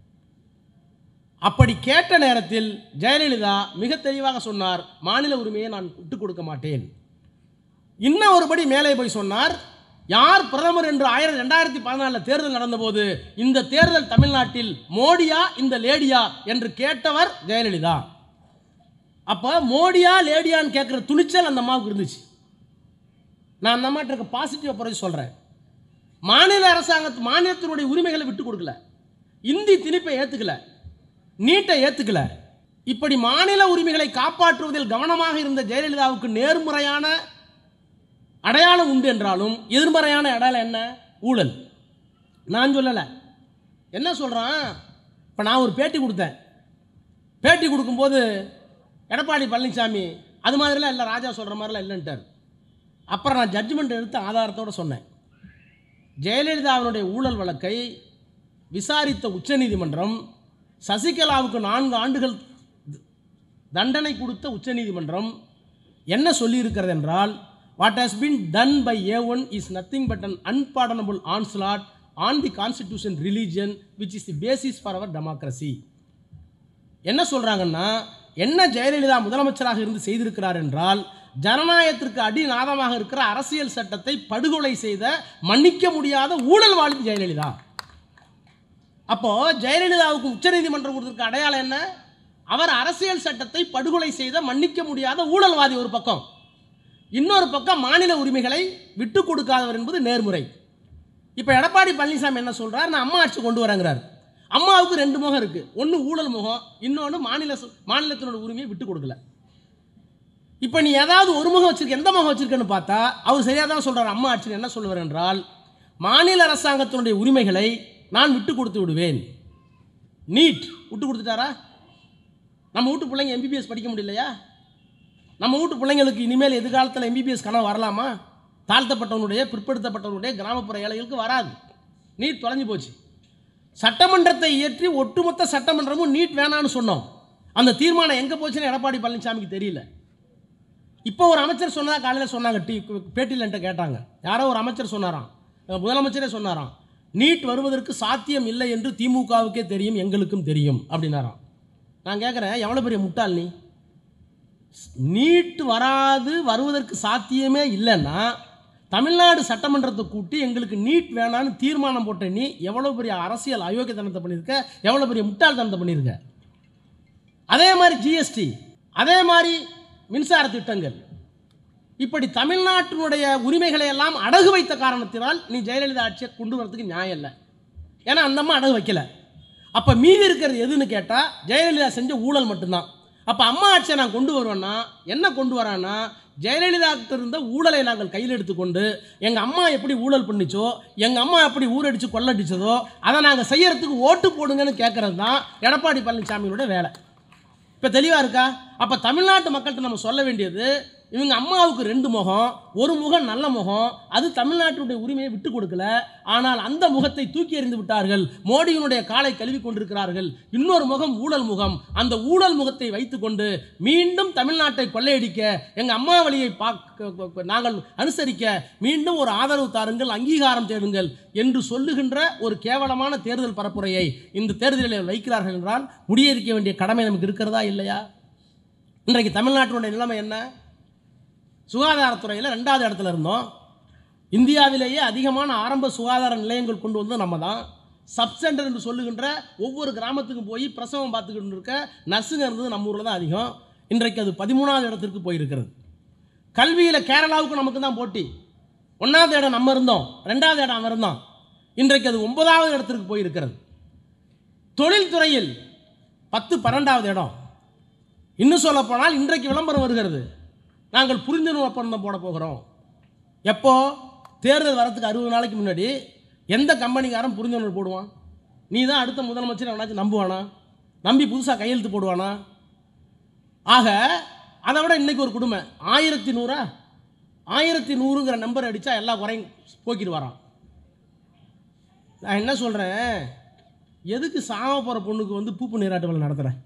[SPEAKER 1] அப்படி கேட்ட நேரத்தில் ஜெயலலிதா மிக தெளிவாக சொன்னார் மாநில உரிமையை நான் விட்டுக் கொடுக்க மாட்டேன் இன்னும் ஒருபடி மேலே போய் சொன்னார் யார் பிரதமர் என்று ஆயிரத்தி ரெண்டாயிரத்தி பதினாலில் தேர்தல் நடந்தபோது இந்த தேர்தல் தமிழ்நாட்டில் மோடியா இந்த லேடியா என்று கேட்டவர் ஜெயலலிதா அப்போ மோடியா லேடியான்னு கேட்குற துணிச்சல் அந்த அம்மாவுக்கு இருந்துச்சு நான் அந்த அம்மாட்ட இருக்க பாசிட்டிவ் அப்புறம் சொல்கிறேன் மாநில அரசாங்கத்து மாநிலத்தினுடைய உரிமைகளை விட்டு கொடுக்கல இந்தி திணிப்பை ஏற்றுக்கல நீட்டை ஏற்றுக்கல இப்படி மாநில உரிமைகளை காப்பாற்றுவதில் கவனமாக இருந்த ஜெயலலிதாவுக்கு நேர்முறையான அடையாளம் உண்டு என்றாலும் எதிர்மறையான அடையாளம் என்ன ஊழல் நான் சொல்லலை என்ன சொல்கிறான் இப்போ நான் ஒரு பேட்டி கொடுத்தேன் பேட்டி கொடுக்கும்போது எடப்பாடி பழனிசாமி அது மாதிரிலாம் இல்லை ராஜா சொல்கிற மாதிரிலாம் இல்லைன்ட்டார் அப்புறம் நான் ஜட்ஜ்மெண்ட் எடுத்து ஆதாரத்தோடு சொன்னேன் ஜெயலலிதாவினுடைய ஊழல் வழக்கை விசாரித்த உச்சநீதிமன்றம் சசிகலாவுக்கு நான்கு ஆண்டுகள் தண்டனை கொடுத்த உச்சநீதிமன்றம் என்ன சொல்லியிருக்கிறது என்றால் what has been done by a one is nothing but an unpardonable onslaught on the constitution religion which is the basis for our democracy என்ன சொல்றாங்கன்னா என்ன ஜெயலலிதா முதலமைச்சராக இருந்து செய்திருக்கிறார் என்றால் ஜனநாயகத்திற்கு அடிநாதமாக இருக்கிற அரசியல் சட்டத்தை படுகொலை செய்த மன்னிக்க முடியாத ஊழல்வாளி ஜெயலலிதா அப்போ ஜெயலலிதாவுக்கு உச்சநீதிமன்றம் கொடுத்திருக்க அடையாளம் என்ன அவர் அரசியல் சட்டத்தை படுகொலை செய்த மன்னிக்க முடியாத ஊழல்வாதி ஒரு பக்கம் இன்னொரு பக்கம் மாநில உரிமைகளை விட்டு கொடுக்காதவர் என்பது நேர்முறை இப்போ எடப்பாடி பழனிசாமி என்ன சொல்றார் நான் அம்மா ஆட்சி கொண்டு வரேங்கிறார் அம்மாவுக்கு ரெண்டு முகம் இருக்கு ஒன்று ஊழல் முகம் இன்னொன்று மாநில சு- மாநிலத்தினோட உரிமையை விட்டு கொடுக்கல இப்போ நீ ஏதாவது ஒரு முகம் வச்சிருக்க எந்த முகம் வச்சிருக்கன்னு பார்த்தா அவர் சரியாக தான் சொல்கிறார் அம்மா ஆட்சியர் என்ன சொல்லுவார் என்றால் மாநில அரசாங்கத்தினுடைய உரிமைகளை நான் விட்டு கொடுத்து விடுவேன் நீட் விட்டு கொடுத்துட்டாரா நம்ம வீட்டு பிள்ளைங்க எம்பிபிஎஸ் படிக்க முடியலையா நம்ம வீட்டு பிள்ளைங்களுக்கு இனிமேல் எதிர்காலத்தில் எம்பிபிஎஸ் கனவு வரலாமா தாழ்த்தப்பட்டவனுடைய பிற்படுத்தப்பட்டவனுடைய கிராமப்புற ஏழைகளுக்கு வராது நீட் தொலைஞ்சு போச்சு சட்டமன்றத்தை இயற்றி ஒட்டுமொத்த சட்டமன்றமும் நீட் வேணான்னு சொன்னோம் அந்த தீர்மானம் எங்கே போச்சுன்னு எடப்பாடி பழனிசாமிக்கு தெரியல இப்போ ஒரு அமைச்சர் சொன்னதா காலையில் சொன்னாங்க டி பேட்டியில் என்கிட்ட கேட்டாங்க யாரோ ஒரு அமைச்சர் சொன்னாராம் அஹ் முதலமைச்சரே சொன்னாராம் நீட் வருவதற்கு சாத்தியம் இல்லை என்று திமுகவுக்கே தெரியும் எங்களுக்கும் தெரியும் அப்படின்னாராம் நான் கேட்குறேன் எவ்வளோ பெரிய முட்டாள் நீ நீட் வராது வருவதற்கு சாத்தியமே இல்லைன்னா தமிழ்நாடு சட்டமன்றத்தை கூட்டி எங்களுக்கு நீட் வேணான்னு தீர்மானம் போட்ட நீ எவ்வளோ பெரிய அரசியல் அயோக்கியத்தனத்தை பண்ணியிருக்க எவ்வளோ பெரிய முட்டாள்தனத்தை பண்ணியிருக்க அதே மாதிரி ஜிஎஸ்டி அதே மாதிரி மின்சார திட்டங்கள் இப்படி தமிழ்நாட்டினுடைய உரிமைகளை எல்லாம் அடகு வைத்த காரணத்தினால் நீ ஜெயலலிதா ஆட்சியை கொண்டு வரதுக்கு நியாயம் இல்லை ஏன்னா அந்த அம்மா அடகு வைக்கல அப்போ மீதி இருக்கிறது எதுன்னு கேட்டால் ஜெயலலிதா செஞ்ச ஊழல் மட்டும்தான் அப்போ அம்மா ஆட்சியை நான் கொண்டு வருவேன்னா என்ன கொண்டு வரான்னா ஜெயலலிதா இருந்த ஊழலை நாங்கள் கையில் எடுத்துக்கொண்டு எங்கள் அம்மா எப்படி ஊழல் பண்ணிச்சோ எங்கள் அம்மா எப்படி ஊரடிச்சு கொள்ளடிச்சதோ அதை நாங்கள் செய்யறதுக்கு ஓட்டு போடுங்கன்னு கேட்கறது தான் எடப்பாடி பழனிசாமியோட வேலை இப்போ தெளிவாக இருக்கா அப்போ தமிழ்நாட்டு மக்கள்கிட்ட நம்ம சொல்ல வேண்டியது இவங்க அம்மாவுக்கு ரெண்டு முகம் ஒரு முகம் நல்ல முகம் அது தமிழ்நாட்டுடைய உரிமையை விட்டு கொடுக்கல ஆனால் அந்த முகத்தை தூக்கி எறிந்து விட்டார்கள் மோடியினுடைய காலை கழுவி கொண்டிருக்கிறார்கள் இன்னொரு முகம் ஊழல் முகம் அந்த ஊழல் முகத்தை வைத்துக்கொண்டு மீண்டும் தமிழ்நாட்டை கொள்ளையடிக்க எங்கள் அம்மா வழியை பார்க்க நாங்கள் அனுசரிக்க மீண்டும் ஒரு ஆதரவு தாருங்கள் அங்கீகாரம் தேடுங்கள் என்று சொல்லுகின்ற ஒரு கேவலமான தேர்தல் பரப்புரையை இந்த தேர்தலில் வைக்கிறார்கள் என்றால் முடியடிக்க வேண்டிய கடமை நமக்கு இருக்கிறதா இல்லையா இன்றைக்கு தமிழ்நாட்டினுடைய நிலைமை என்ன சுகாதாரத்துறையில் ரெண்டாவது இடத்துல இருந்தோம் இந்தியாவிலேயே அதிகமான ஆரம்ப சுகாதார நிலையங்கள் கொண்டு வந்து நம்ம தான் சப் சென்டர் என்று சொல்லுகின்ற ஒவ்வொரு கிராமத்துக்கும் போய் பிரசவம் பார்த்துக்கிட்டு இருக்க நர்ஸுங்க இருந்தது நம்ம ஊரில் தான் அதிகம் இன்றைக்கு அது பதிமூணாவது இடத்திற்கு போயிருக்கிறது கல்வியில் கேரளாவுக்கு நமக்கு தான் போட்டி ஒன்றாவது இடம் நம்ம இருந்தோம் ரெண்டாவது இடம் அவன் இருந்தான் இன்றைக்கு அது ஒன்பதாவது இடத்திற்கு போயிருக்கிறது தொழில்துறையில் பத்து பன்னெண்டாவது இடம் இன்னும் சொல்ல போனால் இன்றைக்கு விளம்பரம் வருகிறது நாங்கள் புரிந்துணர்வு ஒப்பந்தம் போட போகிறோம் எப்போ தேர்தல் வரத்துக்கு அறுபது நாளைக்கு முன்னாடி எந்த கம்பெனிக்காரன் புரிந்துணர்வு போடுவான் நீ தான் அடுத்த முதலமைச்சர் எவனாச்சும் நம்புவானா நம்பி புதுசாக கையெழுத்து போடுவானா ஆக அதை விட இன்னைக்கு ஒரு கொடுமை ஆயிரத்தி நூறா ஆயிரத்தி நூறுங்கிற நம்பர் அடித்தா எல்லா குறையும் போக்கிட்டு வரான் நான் என்ன சொல்கிறேன் எதுக்கு சாவ போகிற பொண்ணுக்கு வந்து பூப்பு நீராட்டு வேலை நடத்துகிறேன்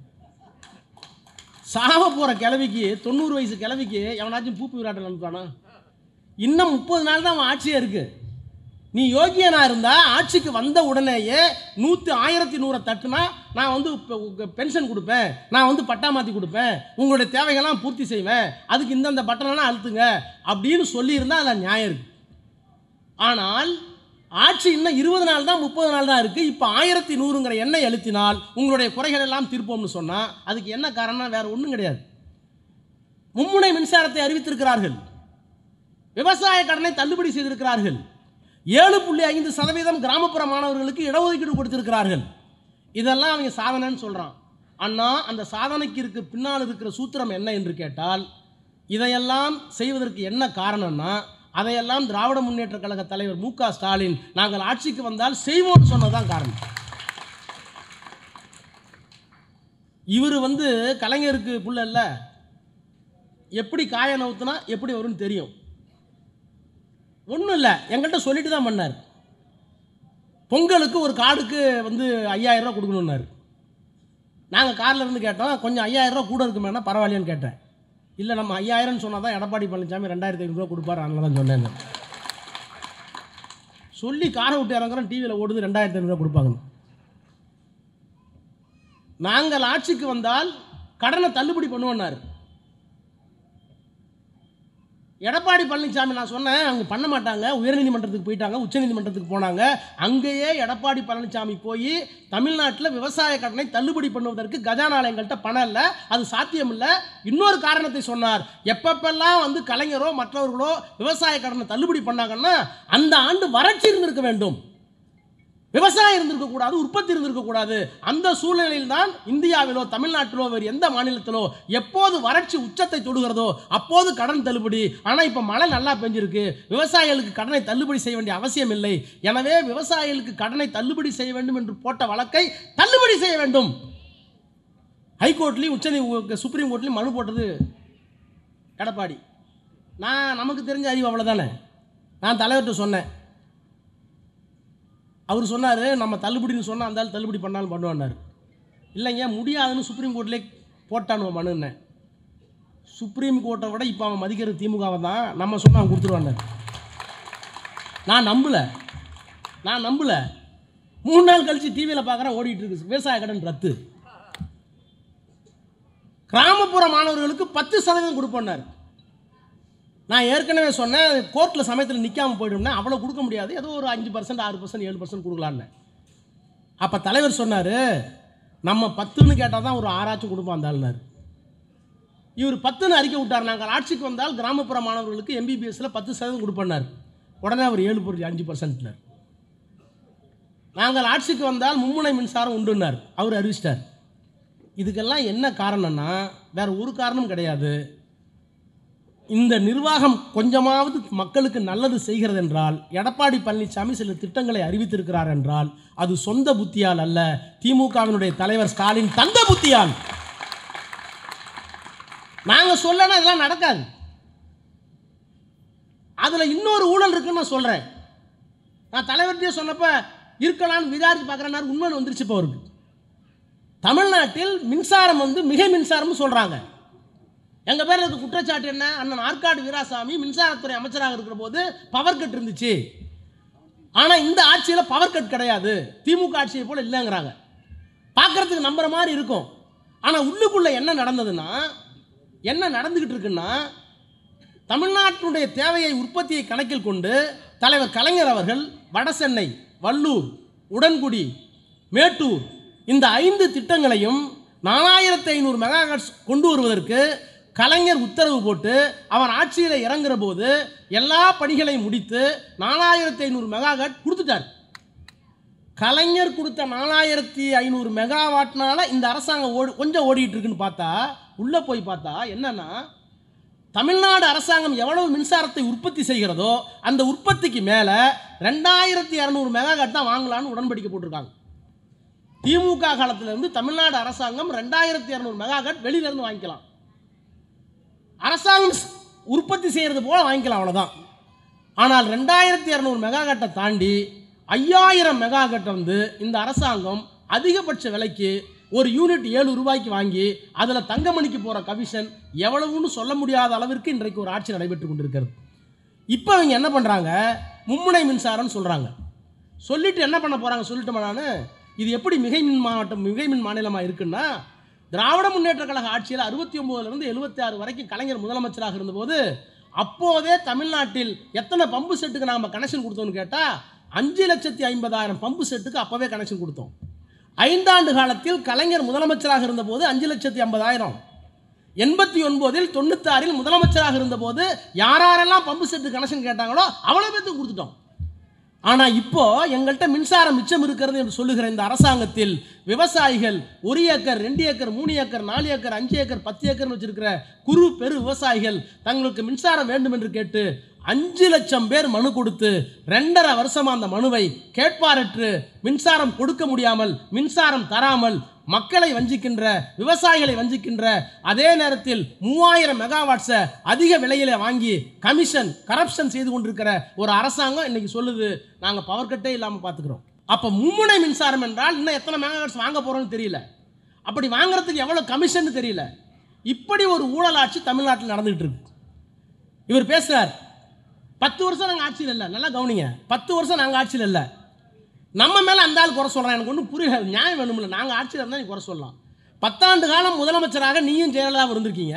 [SPEAKER 1] சாவ போகிற கிழவிக்கு தொண்ணூறு வயசு கிழவிக்கு எவனாச்சும் பூப்பு விராட்டல் அனுப்புவானா இன்னும் முப்பது நாள் தான் அவன் ஆட்சியே இருக்கு நீ யோகியனா இருந்தா ஆட்சிக்கு வந்த உடனேயே நூற்றி ஆயிரத்தி நூறை தட்டுனா நான் வந்து இப்போ பென்ஷன் கொடுப்பேன் நான் வந்து பட்டா மாற்றி கொடுப்பேன் உங்களுடைய தேவைகள்லாம் பூர்த்தி செய்வேன் அதுக்கு இந்தந்த பட்டனெல்லாம் அழுத்துங்க அப்படின்னு சொல்லியிருந்தா அதில் நியாயம் இருக்கு ஆனால் ஆட்சி இன்னும் இருபது நாள் தான் முப்பது நாள் தான் இருக்குது இப்போ ஆயிரத்தி நூறுங்கிற எண்ணெய் அழுத்தினால் உங்களுடைய குறைகள் எல்லாம் தீர்ப்போம்னு சொன்னால் அதுக்கு என்ன காரணம் வேறு ஒன்றும் கிடையாது மும்முனை மின்சாரத்தை அறிவித்திருக்கிறார்கள் விவசாய கடனை தள்ளுபடி செய்திருக்கிறார்கள் ஏழு புள்ளி ஐந்து சதவீதம் கிராமப்புற மாணவர்களுக்கு இடஒதுக்கீடு கொடுத்திருக்கிறார்கள் இதெல்லாம் அவங்க சாதனைன்னு சொல்கிறான் அண்ணா அந்த சாதனைக்கு இருக்கு பின்னால் இருக்கிற சூத்திரம் என்ன என்று கேட்டால் இதையெல்லாம் செய்வதற்கு என்ன காரணம்னா அதையெல்லாம் திராவிட முன்னேற்ற கழக தலைவர் மு க ஸ்டாலின் நாங்கள் ஆட்சிக்கு வந்தால் செய்வோம்னு சொன்னதுதான் காரணம் இவர் வந்து கலைஞருக்கு புள்ள இல்ல எப்படி காய நவுத்துனா எப்படி வரும்னு தெரியும் ஒன்றும் இல்லை எங்கள்கிட்ட சொல்லிட்டு தான் பண்ணார் பொங்கலுக்கு ஒரு கார்டுக்கு வந்து ஐயாயிரம் ரூபா கொடுக்கணுன்னாரு நாங்கள் காரில் இருந்து கேட்டோம் கொஞ்சம் ஐயாயிரம் ரூபா கூட இருக்குமேனா பரவாயில்லையான்னு கேட்டேன் இல்லை நம்ம ஐயாயிரம்னு சொன்னால் தான் எடப்பாடி பழனிசாமி ரெண்டாயிரத்தி ஐநூறுரூவா கொடுப்பாரு அதனால தான் சொன்னேன் சொல்லி காரை விட்டு இறங்குறோம் டிவியில் ஓடுது ரெண்டாயிரத்தி ஐநூறுரூவா கொடுப்பாங்கன்னு நாங்கள் ஆட்சிக்கு வந்தால் கடனை தள்ளுபடி பண்ணுவோன்னாரு எடப்பாடி பழனிசாமி நான் சொன்னேன் அவங்க பண்ண மாட்டாங்க உயர்நீதிமன்றத்துக்கு போயிட்டாங்க உச்சநீதிமன்றத்துக்கு போனாங்க அங்கேயே எடப்பாடி பழனிசாமி போய் தமிழ்நாட்டில் விவசாய கடனை தள்ளுபடி பண்ணுவதற்கு கஜானால எங்கள்கிட்ட பணம் இல்லை அது சாத்தியம் இல்லை இன்னொரு காரணத்தை சொன்னார் எப்பப்பெல்லாம் வந்து கலைஞரோ மற்றவர்களோ விவசாய கடனை தள்ளுபடி பண்ணாங்கன்னா அந்த ஆண்டு வறட்சி இருந்திருக்க வேண்டும் விவசாயம் இருந்திருக்க கூடாது உற்பத்தி இருந்திருக்க கூடாது அந்த சூழ்நிலையில் தான் இந்தியாவிலோ தமிழ்நாட்டிலோ வேறு எந்த மாநிலத்திலோ எப்போது வறட்சி உச்சத்தை தொடுகிறதோ அப்போது கடன் தள்ளுபடி ஆனால் இப்போ மழை நல்லா பெஞ்சிருக்கு விவசாயிகளுக்கு கடனை தள்ளுபடி செய்ய வேண்டிய அவசியம் இல்லை எனவே விவசாயிகளுக்கு கடனை தள்ளுபடி செய்ய வேண்டும் என்று போட்ட வழக்கை தள்ளுபடி செய்ய வேண்டும் ஹைகோர்ட்லேயும் உச்ச சுப்ரீம் கோர்ட்லேயும் மனு போட்டது எடப்பாடி நான் நமக்கு தெரிஞ்ச அறிவு அவ்வளோதானே நான் தலைவர்கிட்ட சொன்னேன் அவர் சொன்னார் நம்ம தள்ளுபடின்னு சொன்னால் அந்த ஆள் தள்ளுபடி பண்ணாலும் பண்ணுவான்னார் இல்லைங்க முடியாதுன்னு சுப்ரீம் கோர்ட்லேயே போட்டானுவ மனுன்னேன் சுப்ரீம் கோர்ட்டை விட இப்போ அவன் மதிக்கிறது திமுகவை தான் நம்ம சொன்னால் அவன் கொடுத்துருவான்னார் நான் நம்பலை நான் நம்பலை மூணு நாள் கழித்து டிவியில் பார்க்குறேன் ஓடிட்டு இருக்கு விவசாய கடன் ரத்து கிராமப்புற மாணவர்களுக்கு பத்து சதவீதம் கொடுப்போன்னார் நான் ஏற்கனவே சொன்னேன் கோர்ட்டில் சமயத்தில் நிற்காம போயிடும்னா அவ்வளோ கொடுக்க முடியாது ஏதோ ஒரு அஞ்சு பர்சன்ட் ஆறு பர்சன்ட் ஏழு பர்சன்ட் கொடுக்கலான்னு அப்போ தலைவர் சொன்னார் நம்ம பத்துன்னு கேட்டால் தான் ஒரு ஆறாச்சும் கொடுப்பான் அந்த ஆளுனார் இவர் பத்துன்னு அறிக்கை விட்டார் நாங்கள் ஆட்சிக்கு வந்தால் கிராமப்புற மாணவர்களுக்கு எம்பிபிஎஸ்சில் பத்து சதவீதம் கொடுப்பேன்னார் உடனே அவர் ஏழு பொருள் அஞ்சு பர்சன்ட்னார் நாங்கள் ஆட்சிக்கு வந்தால் மும்முனை மின்சாரம் உண்டுன்னார் அவர் அறிவிச்சிட்டார் இதுக்கெல்லாம் என்ன காரணம்னா வேற ஒரு காரணம் கிடையாது இந்த நிர்வாகம் கொஞ்சமாவது மக்களுக்கு நல்லது செய்கிறது என்றால் எடப்பாடி பழனிசாமி சில திட்டங்களை அறிவித்திருக்கிறார் என்றால் அது சொந்த புத்தியால் அல்ல திமுகவினுடைய தலைவர் ஸ்டாலின் தந்த புத்தியால் நாங்க சொல்லனா இதெல்லாம் நடக்காது அதுல இன்னொரு ஊழல் இருக்குன்னு நான் சொல்றேன் நான் தலைவர்கிட்டயே சொன்னப்ப இருக்கலாம்னு விசாரிச்சு பார்க்குறேன் உண்மை வந்துருச்சு இப்போ அவருக்கு தமிழ்நாட்டில் மின்சாரம் வந்து மிகை மின்சாரம்னு சொல்றாங்க எங்க பேர்ல இருக்க குற்றச்சாட்டு என்ன அண்ணன் ஆற்காடு வீராசாமி மின்சாரத்துறை அமைச்சராக இருக்கிற போது பவர் கட் இருந்துச்சு ஆனா இந்த ஆட்சியில பவர் கட் கிடையாது திமுக ஆட்சியை போல இல்லைங்கிறாங்க பார்க்கறதுக்கு நம்புற மாதிரி இருக்கும் ஆனா உள்ளுக்குள்ள என்ன நடந்ததுன்னா என்ன நடந்துகிட்டு இருக்குன்னா தமிழ்நாட்டினுடைய தேவையை உற்பத்தியை கணக்கில் கொண்டு தலைவர் கலைஞர் அவர்கள் வடசென்னை வள்ளூர் உடன்குடி மேட்டூர் இந்த ஐந்து திட்டங்களையும் நாலாயிரத்தி ஐநூறு மெகாஹெர்ட்ஸ் கொண்டு வருவதற்கு கலைஞர் உத்தரவு போட்டு அவர் ஆட்சியில் இறங்குற போது எல்லா பணிகளையும் முடித்து நாலாயிரத்தி ஐநூறு மெகாஹெர்ட் கொடுத்துட்டார் கலைஞர் கொடுத்த நாலாயிரத்தி ஐநூறு மெகாவாட்னால இந்த அரசாங்கம் ஓடி கொஞ்சம் ஓடிட்டு இருக்குன்னு பார்த்தா உள்ளே போய் பார்த்தா என்னன்னா தமிழ்நாடு அரசாங்கம் எவ்வளவு மின்சாரத்தை உற்பத்தி செய்கிறதோ அந்த உற்பத்திக்கு மேலே ரெண்டாயிரத்தி இரநூறு மெகாவாட் தான் வாங்கலாம்னு உடன்படிக்கை போட்டிருக்காங்க திமுக காலத்திலிருந்து தமிழ்நாடு அரசாங்கம் ரெண்டாயிரத்தி இரநூறு மெகாவாட் வெளியிலேருந்து வாங்கிக்கலாம் அரசாங்கம் ஸ்- உற்பத்தி செய்கிறது போல வாங்கிக்கலாம் அவ்வளோதான் ஆனால் ரெண்டாயிரத்தி இரநூறு மெகாவாட்டை தாண்டி ஐயாயிரம் மெகாவாட் வந்து இந்த அரசாங்கம் அதிகபட்ச விலைக்கு ஒரு யூனிட் ஏழு ரூபாய்க்கு வாங்கி அதில் தங்கமணிக்கு போகிற கமிஷன் எவ்வளவுன்னு சொல்ல முடியாத அளவிற்கு இன்றைக்கு ஒரு ஆட்சி நடைபெற்று கொண்டிருக்கிறது இப்போ இவங்க என்ன பண்ணுறாங்க மும்முனை மின்சாரம்னு சொல்கிறாங்க சொல்லிட்டு என்ன பண்ண போகிறாங்க சொல்லிட்டோமா நான் இது எப்படி மிகை மின் மாவட்டம் மிகை மின் மாநிலமாக இருக்குன்னா திராவிட முன்னேற்ற கழக ஆட்சியில் அறுபத்தி ஒம்போதுலேருந்து எழுபத்தி ஆறு வரைக்கும் கலைஞர் முதலமைச்சராக இருந்தபோது அப்போதே தமிழ்நாட்டில் எத்தனை பம்பு செட்டுக்கு நாம் கனெக்ஷன் கொடுத்தோம்னு கேட்டால் அஞ்சு லட்சத்தி ஐம்பதாயிரம் பம்பு செட்டுக்கு அப்போவே கனெக்ஷன் கொடுத்தோம் ஐந்தாண்டு காலத்தில் கலைஞர் முதலமைச்சராக இருந்தபோது அஞ்சு லட்சத்தி ஐம்பதாயிரம் எண்பத்தி ஒன்பதில் தொண்ணூத்தாறில் முதலமைச்சராக இருந்தபோது யாரெல்லாம் பம்பு செட்டு கனெக்ஷன் கேட்டாங்களோ அவ்வளோ பேத்துக்கு கொடுத்துட்டோம் ஆனால் இப்போ எங்கள்கிட்ட மின்சாரம் மிச்சம் இருக்கிறது என்று சொல்லுகிற இந்த அரசாங்கத்தில் விவசாயிகள் ஒரு ஏக்கர் ரெண்டு ஏக்கர் மூணு ஏக்கர் நாலு ஏக்கர் அஞ்சு ஏக்கர் பத்து ஏக்கர்னு வச்சிருக்கிற குறு பெரு விவசாயிகள் தங்களுக்கு மின்சாரம் வேண்டும் என்று கேட்டு அஞ்சு லட்சம் பேர் மனு கொடுத்து ரெண்டரை வருஷமா அந்த மனுவை கேட்பாரற்று மின்சாரம் கொடுக்க முடியாமல் மின்சாரம் தராமல் மக்களை வஞ்சிக்கின்ற விவசாயிகளை வஞ்சிக்கின்ற அதே நேரத்தில் மூவாயிரம் மெகாவாட்ஸை அதிக விலையில வாங்கி கமிஷன் கரப்ஷன் செய்து கொண்டிருக்கிற ஒரு அரசாங்கம் இன்னைக்கு சொல்லுது நாங்கள் பவர் கட்டே இல்லாமல் பார்த்துக்கிறோம் அப்போ மும்முனை மின்சாரம் என்றால் இன்னும் எத்தனை மெகாவாட்ஸ் வாங்க போகிறோம்னு தெரியல அப்படி வாங்குறதுக்கு எவ்வளோ கமிஷன் தெரியல இப்படி ஒரு ஊழல் ஆட்சி தமிழ்நாட்டில் நடந்துகிட்டு இருக்கு இவர் பேசுறார் பத்து வருஷம் நாங்கள் ஆட்சியில் இல்லை நல்லா கவனிங்க பத்து வருஷம் நாங்கள் ஆட்சியில் இல்லை நம்ம மேலே அந்த ஆள் குறை சொல்கிறேன் எனக்கு ஒன்றும் புரியல நியாயம் வேணும்ல நாங்கள் ஆட்சியில் இருந்தால் நீ குறை சொல்லலாம் பத்தாண்டு காலம் முதலமைச்சராக நீயும் ஜெயலலிதாவும் இருந்திருக்கீங்க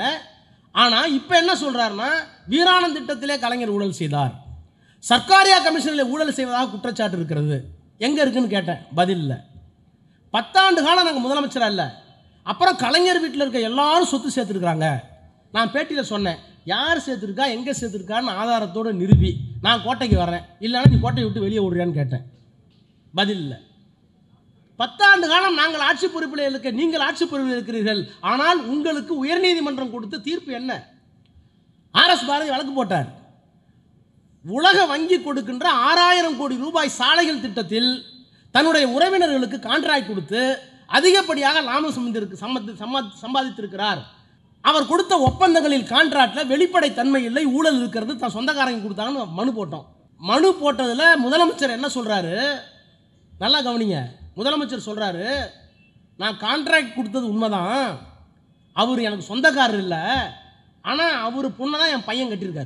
[SPEAKER 1] ஆனால் இப்போ என்ன சொல்கிறாருன்னா வீராணம் திட்டத்திலே கலைஞர் ஊழல் செய்தார் சர்க்காரியா கமிஷனில் ஊழல் செய்வதாக குற்றச்சாட்டு இருக்கிறது எங்கே இருக்குன்னு கேட்டேன் பதில் இல்லை பத்தாண்டு காலம் நாங்கள் முதலமைச்சராக இல்லை அப்புறம் கலைஞர் வீட்டில் இருக்க எல்லாரும் சொத்து சேர்த்துருக்குறாங்க நான் பேட்டியில் சொன்னேன் யார் சேர்த்துருக்கா எங்கே சேர்த்துருக்கான்னு ஆதாரத்தோடு நிரூபி நான் கோட்டைக்கு வர்றேன் இல்லைன்னா நீ கோட்டையை விட்டு வெளியே விடுறியான்னு கேட்டேன் பதில் இல்லை பத்தாண்டு காலம் நாங்கள் ஆட்சி பொறுப்பில் இருக்க நீங்கள் ஆட்சி பொறுப்பில் இருக்கிறீர்கள் ஆனால் உங்களுக்கு உயர்நீதிமன்றம் கொடுத்த தீர்ப்பு என்ன ஆர்எஸ் பாரதி வழக்கு போட்டார் உலக வங்கி கொடுக்கின்ற ஆறாயிரம் கோடி ரூபாய் சாலைகள் திட்டத்தில் தன்னுடைய உறவினர்களுக்கு கான்ட்ராக்ட் கொடுத்து அதிகப்படியாக லாபம் சம்பந்திருக்கு சம்மதி சம்ம- சம்பாதித்திருக்கிறார் அவர் கொடுத்த ஒப்பந்தங்களில் கான்ட்ராக்டில் வெளிப்படை தன்மை இல்லை ஊழல் இருக்கிறது தன் சொந்தக்காரங்க கொடுத்தாங்கன்னு மனு போட்டோம் மனு போட்டதில் முதலமைச்சர் என்ன சொல்கிறாரு நல்லா கவனிங்க முதலமைச்சர் சொல்கிறாரு நான் கான்ட்ராக்ட் கொடுத்தது உண்மைதான் அவர் எனக்கு சொந்தக்காரர் இல்லை ஆனால் அவர் பொண்ணை தான் என் பையன் கட்டியிருக்காரு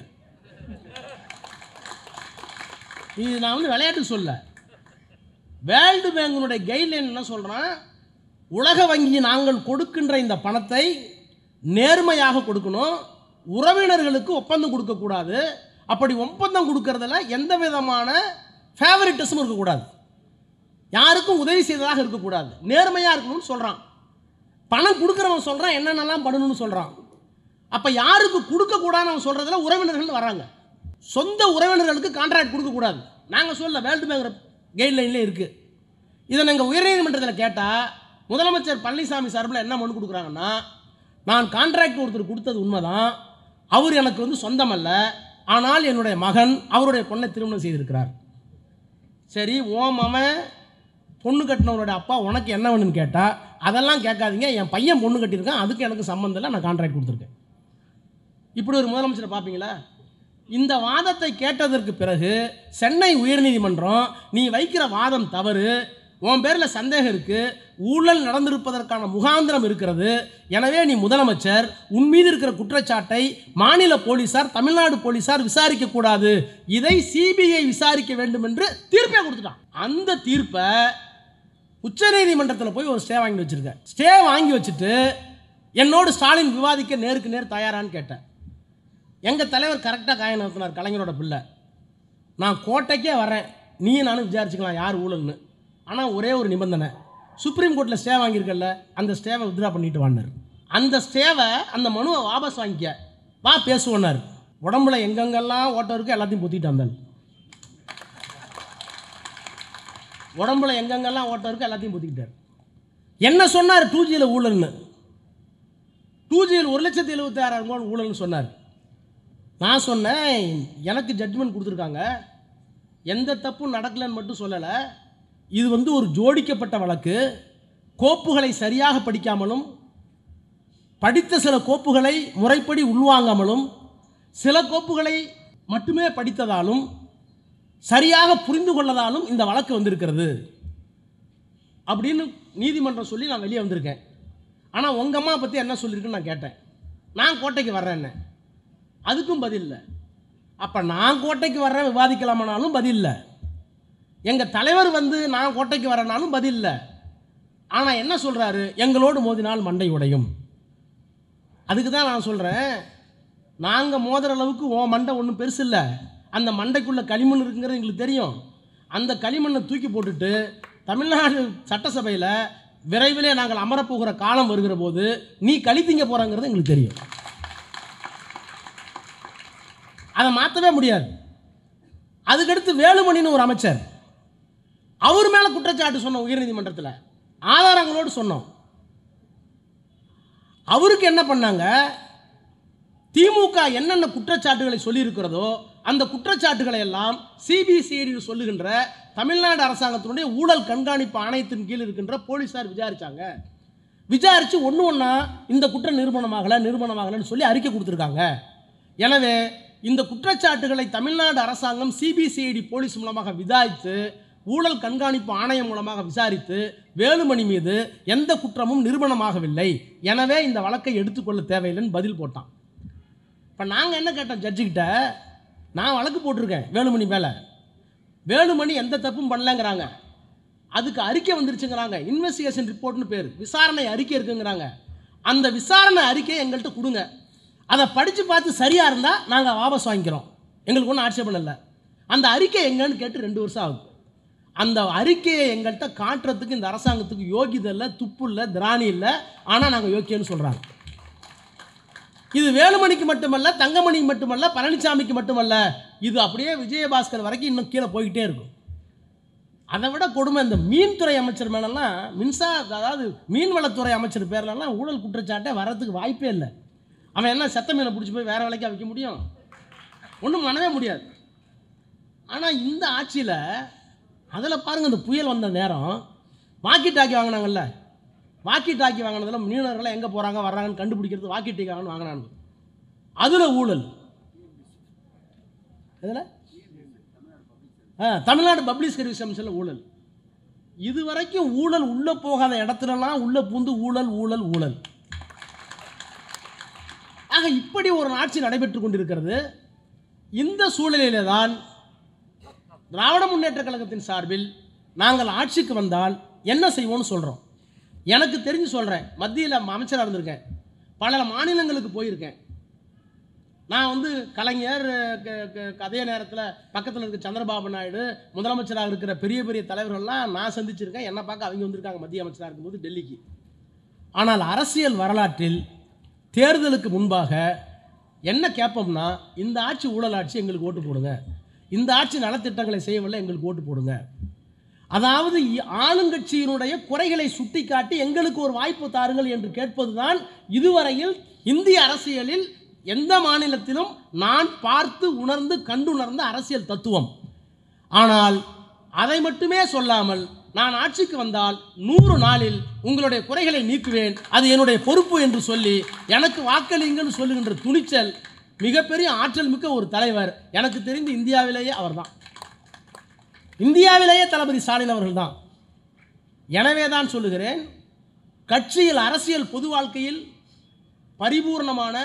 [SPEAKER 1] இது நான் வந்து விளையாட்டு சொல்ல வேர்ல்டு பேங்கினுடைய கைட்லைன் என்ன சொல்கிறான் உலக வங்கி நாங்கள் கொடுக்கின்ற இந்த பணத்தை நேர்மையாக கொடுக்கணும் உறவினர்களுக்கு ஒப்பந்தம் கொடுக்கக்கூடாது அப்படி ஒப்பந்தம் கொடுக்கறதுல எந்த விதமான ஃபேவரிட்டிஸும் இருக்கக்கூடாது யாருக்கும் உதவி செய்ததாக இருக்கக்கூடாது நேர்மையாக இருக்கணும்னு சொல்கிறான் பணம் கொடுக்குறவன் சொல்கிறான் என்னென்னலாம் பண்ணணும்னு சொல்கிறான் அப்போ யாருக்கு கொடுக்கக்கூடாதுன்னு அவன் சொல்கிறதுல உறவினர்கள் வராங்க சொந்த உறவினர்களுக்கு கான்ட்ராக்ட் கொடுக்கக்கூடாது நாங்கள் சொல்ல வேர்ல்டு பேங்க் கைட்லைன்லேயே இருக்குது இதை நாங்கள் உயர்நீதிமன்றத்தில் கேட்டால் முதலமைச்சர் பழனிசாமி சார்பில் என்ன மனு கொடுக்குறாங்கன்னா நான் கான்ட்ராக்ட் ஒருத்தர் கொடுத்தது உண்மைதான் அவர் எனக்கு வந்து சொந்தம் அல்ல ஆனால் என்னுடைய மகன் அவருடைய பொண்ணை திருமணம் செய்திருக்கிறார் சரி ஓ மவன் பொண்ணு கட்டினவருடைய அப்பா உனக்கு என்ன வேணும்னு கேட்டால் அதெல்லாம் கேட்காதீங்க என் பையன் பொண்ணு கட்டியிருக்கான் அதுக்கு எனக்கு சம்மந்தம் இல்லை நான் கான்ட்ராக்ட் கொடுத்துருக்கேன் இப்படி ஒரு முதலமைச்சரை பார்ப்பீங்களா இந்த வாதத்தை கேட்டதற்கு பிறகு சென்னை உயர்நீதிமன்றம் நீ வைக்கிற வாதம் தவறு உன் பேரில் சந்தேகம் இருக்கு ஊழல் நடந்திருப்பதற்கான முகாந்திரம் இருக்கிறது எனவே நீ முதலமைச்சர் உன் மீது இருக்கிற குற்றச்சாட்டை மாநில போலீசார் தமிழ்நாடு போலீசார் விசாரிக்க கூடாது இதை சிபிஐ விசாரிக்க வேண்டும் என்று தீர்ப்பே கொடுத்துட்டான் அந்த தீர்ப்பை உச்சநீதிமன்றத்தில் போய் ஒரு ஸ்டே வாங்கி வச்சிருக்கேன் ஸ்டே வாங்கி வச்சுட்டு என்னோடு ஸ்டாலின் விவாதிக்க நேருக்கு நேர் தயாரான்னு கேட்டேன் எங்கள் தலைவர் கரெக்டாக காய நடத்தினார் கலைஞரோட பிள்ளை நான் கோட்டைக்கே வரேன் நீ நானும் விசாரிச்சுக்கலாம் யார் ஊழல்னு ஆனால் ஒரே ஒரு நிபந்தனை சுப்ரீம் கோர்ட்டில் ஸ்டே வாங்கியிருக்கல அந்த ஸ்டேவை வித்ரா பண்ணிட்டு வானார் அந்த ஸ்டேவை அந்த மனுவை வாபஸ் வாங்கிக்க வா பேசுவோன்னார் உடம்புல எங்கெங்கெல்லாம் ஓட்டம் இருக்கோ எல்லாத்தையும் பொத்திட்டு வந்தார் உடம்புல எங்கெங்கெல்லாம் ஓட்டம் இருக்கோ எல்லாத்தையும் பொத்திக்கிட்டார் என்ன சொன்னார் டூ ஜியில் ஊழல்னு டூ ஜியில் ஒரு லட்சத்தி எழுபத்தி ஆறாயிரம் கோடி ஊழல்னு சொன்னார் நான் சொன்னேன் எனக்கு ஜட்ஜ்மெண்ட் கொடுத்துருக்காங்க எந்த தப்பும் நடக்கலைன்னு மட்டும் சொல்லலை இது வந்து ஒரு ஜோடிக்கப்பட்ட வழக்கு கோப்புகளை சரியாக படிக்காமலும் படித்த சில கோப்புகளை முறைப்படி உள்வாங்காமலும் சில கோப்புகளை மட்டுமே படித்ததாலும் சரியாக புரிந்து கொள்ளதாலும் இந்த வழக்கு வந்திருக்கிறது அப்படின்னு நீதிமன்றம் சொல்லி நான் வெளியே வந்திருக்கேன் ஆனால் உங்கள் அம்மா பற்றி என்ன சொல்லியிருக்குன்னு நான் கேட்டேன் நான் கோட்டைக்கு வர்றேன்னு அதுக்கும் பதில் இல்லை அப்போ நான் கோட்டைக்கு வர்றேன் விவாதிக்கலாமானாலும் பதில் இல்லை எங்கள் தலைவர் வந்து நான் கோட்டைக்கு வரேனாலும் பதில் இல்லை ஆனால் என்ன சொல்கிறாரு எங்களோடு மோதினால் மண்டை உடையும் அதுக்கு தான் நான் சொல்கிறேன் நாங்கள் மோதுற அளவுக்கு ஓ மண்டை ஒன்றும் பெருசு இல்லை அந்த மண்டைக்குள்ளே களிமண் இருக்குங்கிறது எங்களுக்கு தெரியும் அந்த களிமண்ணை தூக்கி போட்டுட்டு தமிழ்நாடு சட்டசபையில் விரைவிலே நாங்கள் அமரப்போகிற காலம் வருகிற போது நீ களி திங்க போகிறங்கிறது எங்களுக்கு தெரியும் அதை மாற்றவே முடியாது அதுக்கடுத்து வேலுமணின்னு ஒரு அமைச்சர் அவர் மேலே குற்றச்சாட்டு சொன்னோம் உயர்நீதிமன்றத்தில் ஆதாரங்களோடு சொன்னோம் அவருக்கு என்ன பண்ணாங்க திமுக என்னென்ன குற்றச்சாட்டுகளை சொல்லியிருக்கிறதோ அந்த குற்றச்சாட்டுகளை எல்லாம் சிபிசிஐடி சொல்லுகின்ற தமிழ்நாடு அரசாங்கத்தினுடைய ஊழல் கண்காணிப்பு ஆணையத்தின் கீழ் இருக்கின்ற போலீஸார் விசாரிச்சாங்க விசாரித்து ஒன்று ஒன்றா இந்த குற்றம் நிரூபணமாகலை நிரூபணமாகலைன்னு சொல்லி அறிக்கை கொடுத்துருக்காங்க எனவே இந்த குற்றச்சாட்டுகளை தமிழ்நாடு அரசாங்கம் சிபிசிஐடி போலீஸ் மூலமாக விசாரித்து ஊழல் கண்காணிப்பு ஆணையம் மூலமாக விசாரித்து வேலுமணி மீது எந்த குற்றமும் நிரூபணமாகவில்லை எனவே இந்த வழக்கை எடுத்துக்கொள்ள தேவையில்லைன்னு பதில் போட்டான் இப்போ நாங்கள் என்ன கேட்டோம் ஜட்ஜுக்கிட்ட நான் வழக்கு போட்டிருக்கேன் வேலுமணி மேலே வேலுமணி எந்த தப்பும் பண்ணலங்கிறாங்க அதுக்கு அறிக்கை வந்துருச்சுங்கிறாங்க இன்வெஸ்டிகேஷன் ரிப்போர்ட்னு பேர் விசாரணை அறிக்கை இருக்குங்கிறாங்க அந்த விசாரணை அறிக்கையை எங்கள்கிட்ட கொடுங்க அதை படித்து பார்த்து சரியாக இருந்தால் நாங்கள் வாபஸ் வாங்கிக்கிறோம் எங்களுக்கு ஒன்றும் ஆட்சேபம் இல்லை அந்த அறிக்கை எங்கன்னு கேட்டு ரெண்டு வருஷம் ஆகுது அந்த அறிக்கையை எங்கள்கிட்ட காட்டுறதுக்கு இந்த அரசாங்கத்துக்கு யோகிதை இல்லை துப்பு இல்லை திராணி இல்லை ஆனால் நாங்கள் யோக்கியன்னு சொல்கிறாங்க இது வேலுமணிக்கு மட்டுமல்ல தங்கமணிக்கு மட்டுமல்ல பழனிசாமிக்கு மட்டுமல்ல இது அப்படியே விஜயபாஸ்கர் வரைக்கும் இன்னும் கீழே போய்கிட்டே இருக்கும் அதை விட கொடுமை இந்த மீன்துறை அமைச்சர் மேலெல்லாம் மின்சார அதாவது மீன்வளத்துறை அமைச்சர் பேர்லலாம் ஊழல் குற்றச்சாட்டே வரதுக்கு வாய்ப்பே இல்லை அவன் என்ன செத்த மீனை பிடிச்சி போய் வேறு வேலைக்கா வைக்க முடியும் ஒன்றும் பண்ணவே முடியாது ஆனால் இந்த ஆட்சியில் அதில் பாருங்கள் இந்த புயல் வந்த நேரம் வாக்கி டாக்கி வாங்கினாங்கல்ல வாக்கி டாக்கி வாங்கினதில் மீனவர்கள்லாம் எங்கே போகிறாங்க வர்றாங்கன்னு கண்டுபிடிக்கிறது வாக்கி டாக்கி வாங்கன்னு வாங்கினாங்க அதில் ஊழல் எதில் ஆ தமிழ்நாடு பப்ளிக் சர்வீஸ் கமிஷனில் ஊழல் இது வரைக்கும் ஊழல் உள்ளே போகாத இடத்துலலாம் உள்ளே பூந்து ஊழல் ஊழல் ஊழல் ஆக இப்படி ஒரு ஆட்சி நடைபெற்று கொண்டிருக்கிறது இந்த சூழலிலே தான் திராவிட முன்னேற்ற கழகத்தின் சார்பில் நாங்கள் ஆட்சிக்கு வந்தால் என்ன செய்வோம்னு சொல்கிறோம் எனக்கு தெரிஞ்சு சொல்கிறேன் மத்தியில் அமைச்சராக இருந்திருக்கேன் பல மாநிலங்களுக்கு போயிருக்கேன் நான் வந்து கலைஞர் க- க- அதே நேரத்தில் பக்கத்தில் இருக்க சந்திரபாபு நாயுடு முதலமைச்சராக இருக்கிற பெரிய பெரிய தலைவர்கள்லாம் நான் சந்திச்சிருக்கேன் என்னை பார்க்க அவங்க வந்திருக்காங்க மத்திய அமைச்சராக இருக்கும்போது டெல்லிக்கு ஆனால் அரசியல் வரலாற்றில் தேர்தலுக்கு முன்பாக என்ன கேட்போம்னா இந்த ஆட்சி ஊழல் ஆட்சி எங்களுக்கு ஓட்டு போடுங்க இந்த ஆட்சி நலத்திட்டங்களை செய்யவில்லை எங்களுக்கு ஓட்டு போடுங்க அதாவது இ- ஆளுங்கட்சியினுடைய குறைகளை சுட்டிக்காட்டி எங்களுக்கு ஒரு வாய்ப்பு தாருங்கள் என்று கேட்பதுதான் இதுவரையில் இந்திய அரசியலில் எந்த மாநிலத்திலும் நான் பார்த்து உணர்ந்து கண்டுணர்ந்த அரசியல் தத்துவம் ஆனால் அதை மட்டுமே சொல்லாமல் நான் ஆட்சிக்கு வந்தால் நூறு நாளில் உங்களுடைய குறைகளை நீக்குவேன் அது என்னுடைய பொறுப்பு என்று சொல்லி எனக்கு வாக்களிங்கன்னு சொல்லுகின்ற துணிச்சல் மிகப்பெரிய ஆற்றல் மிக்க ஒரு தலைவர் எனக்கு தெரிந்து இந்தியாவிலேயே அவர்தான் இந்தியாவிலேயே தளபதி ஸ்டாலின் அவர்கள்தான் எனவே தான் சொல்லுகிறேன் கட்சியில் அரசியல் பொது வாழ்க்கையில் பரிபூர்ணமான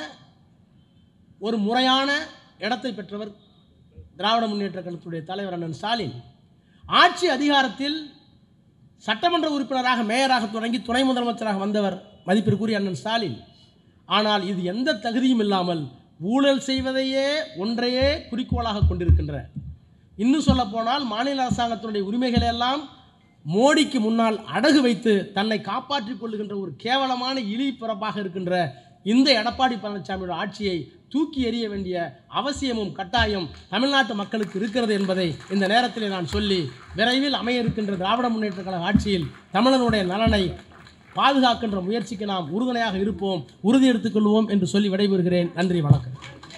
[SPEAKER 1] ஒரு முறையான இடத்தை பெற்றவர் திராவிட முன்னேற்ற கழகத்துடைய தலைவர் அண்ணன் ஸ்டாலின் ஆட்சி அதிகாரத்தில் சட்டமன்ற உறுப்பினராக மேயராக தொடங்கி துணை முதலமைச்சராக வந்தவர் மதிப்பிற்குரிய அண்ணன் ஸ்டாலின் ஆனால் இது எந்த தகுதியும் இல்லாமல் ஊழல் செய்வதையே ஒன்றையே குறிக்கோளாக கொண்டிருக்கின்ற இன்னும் சொல்ல போனால் மாநில அரசாங்கத்தினுடைய உரிமைகளை எல்லாம் மோடிக்கு முன்னால் அடகு வைத்து தன்னை காப்பாற்றிக் கொள்ளுகின்ற ஒரு கேவலமான இழி பிறப்பாக இருக்கின்ற இந்த எடப்பாடி பழனிசாமியோட ஆட்சியை தூக்கி எறிய வேண்டிய அவசியமும் கட்டாயம் தமிழ்நாட்டு மக்களுக்கு இருக்கிறது என்பதை இந்த நேரத்தில் நான் சொல்லி விரைவில் அமைய இருக்கின்ற திராவிட முன்னேற்ற கழக ஆட்சியில் தமிழனுடைய நலனை பாதுகாக்கின்ற முயற்சிக்கு நாம் உறுதுணையாக இருப்போம் உறுதி எடுத்துக்கொள்வோம் என்று சொல்லி விடைபெறுகிறேன் நன்றி வணக்கம்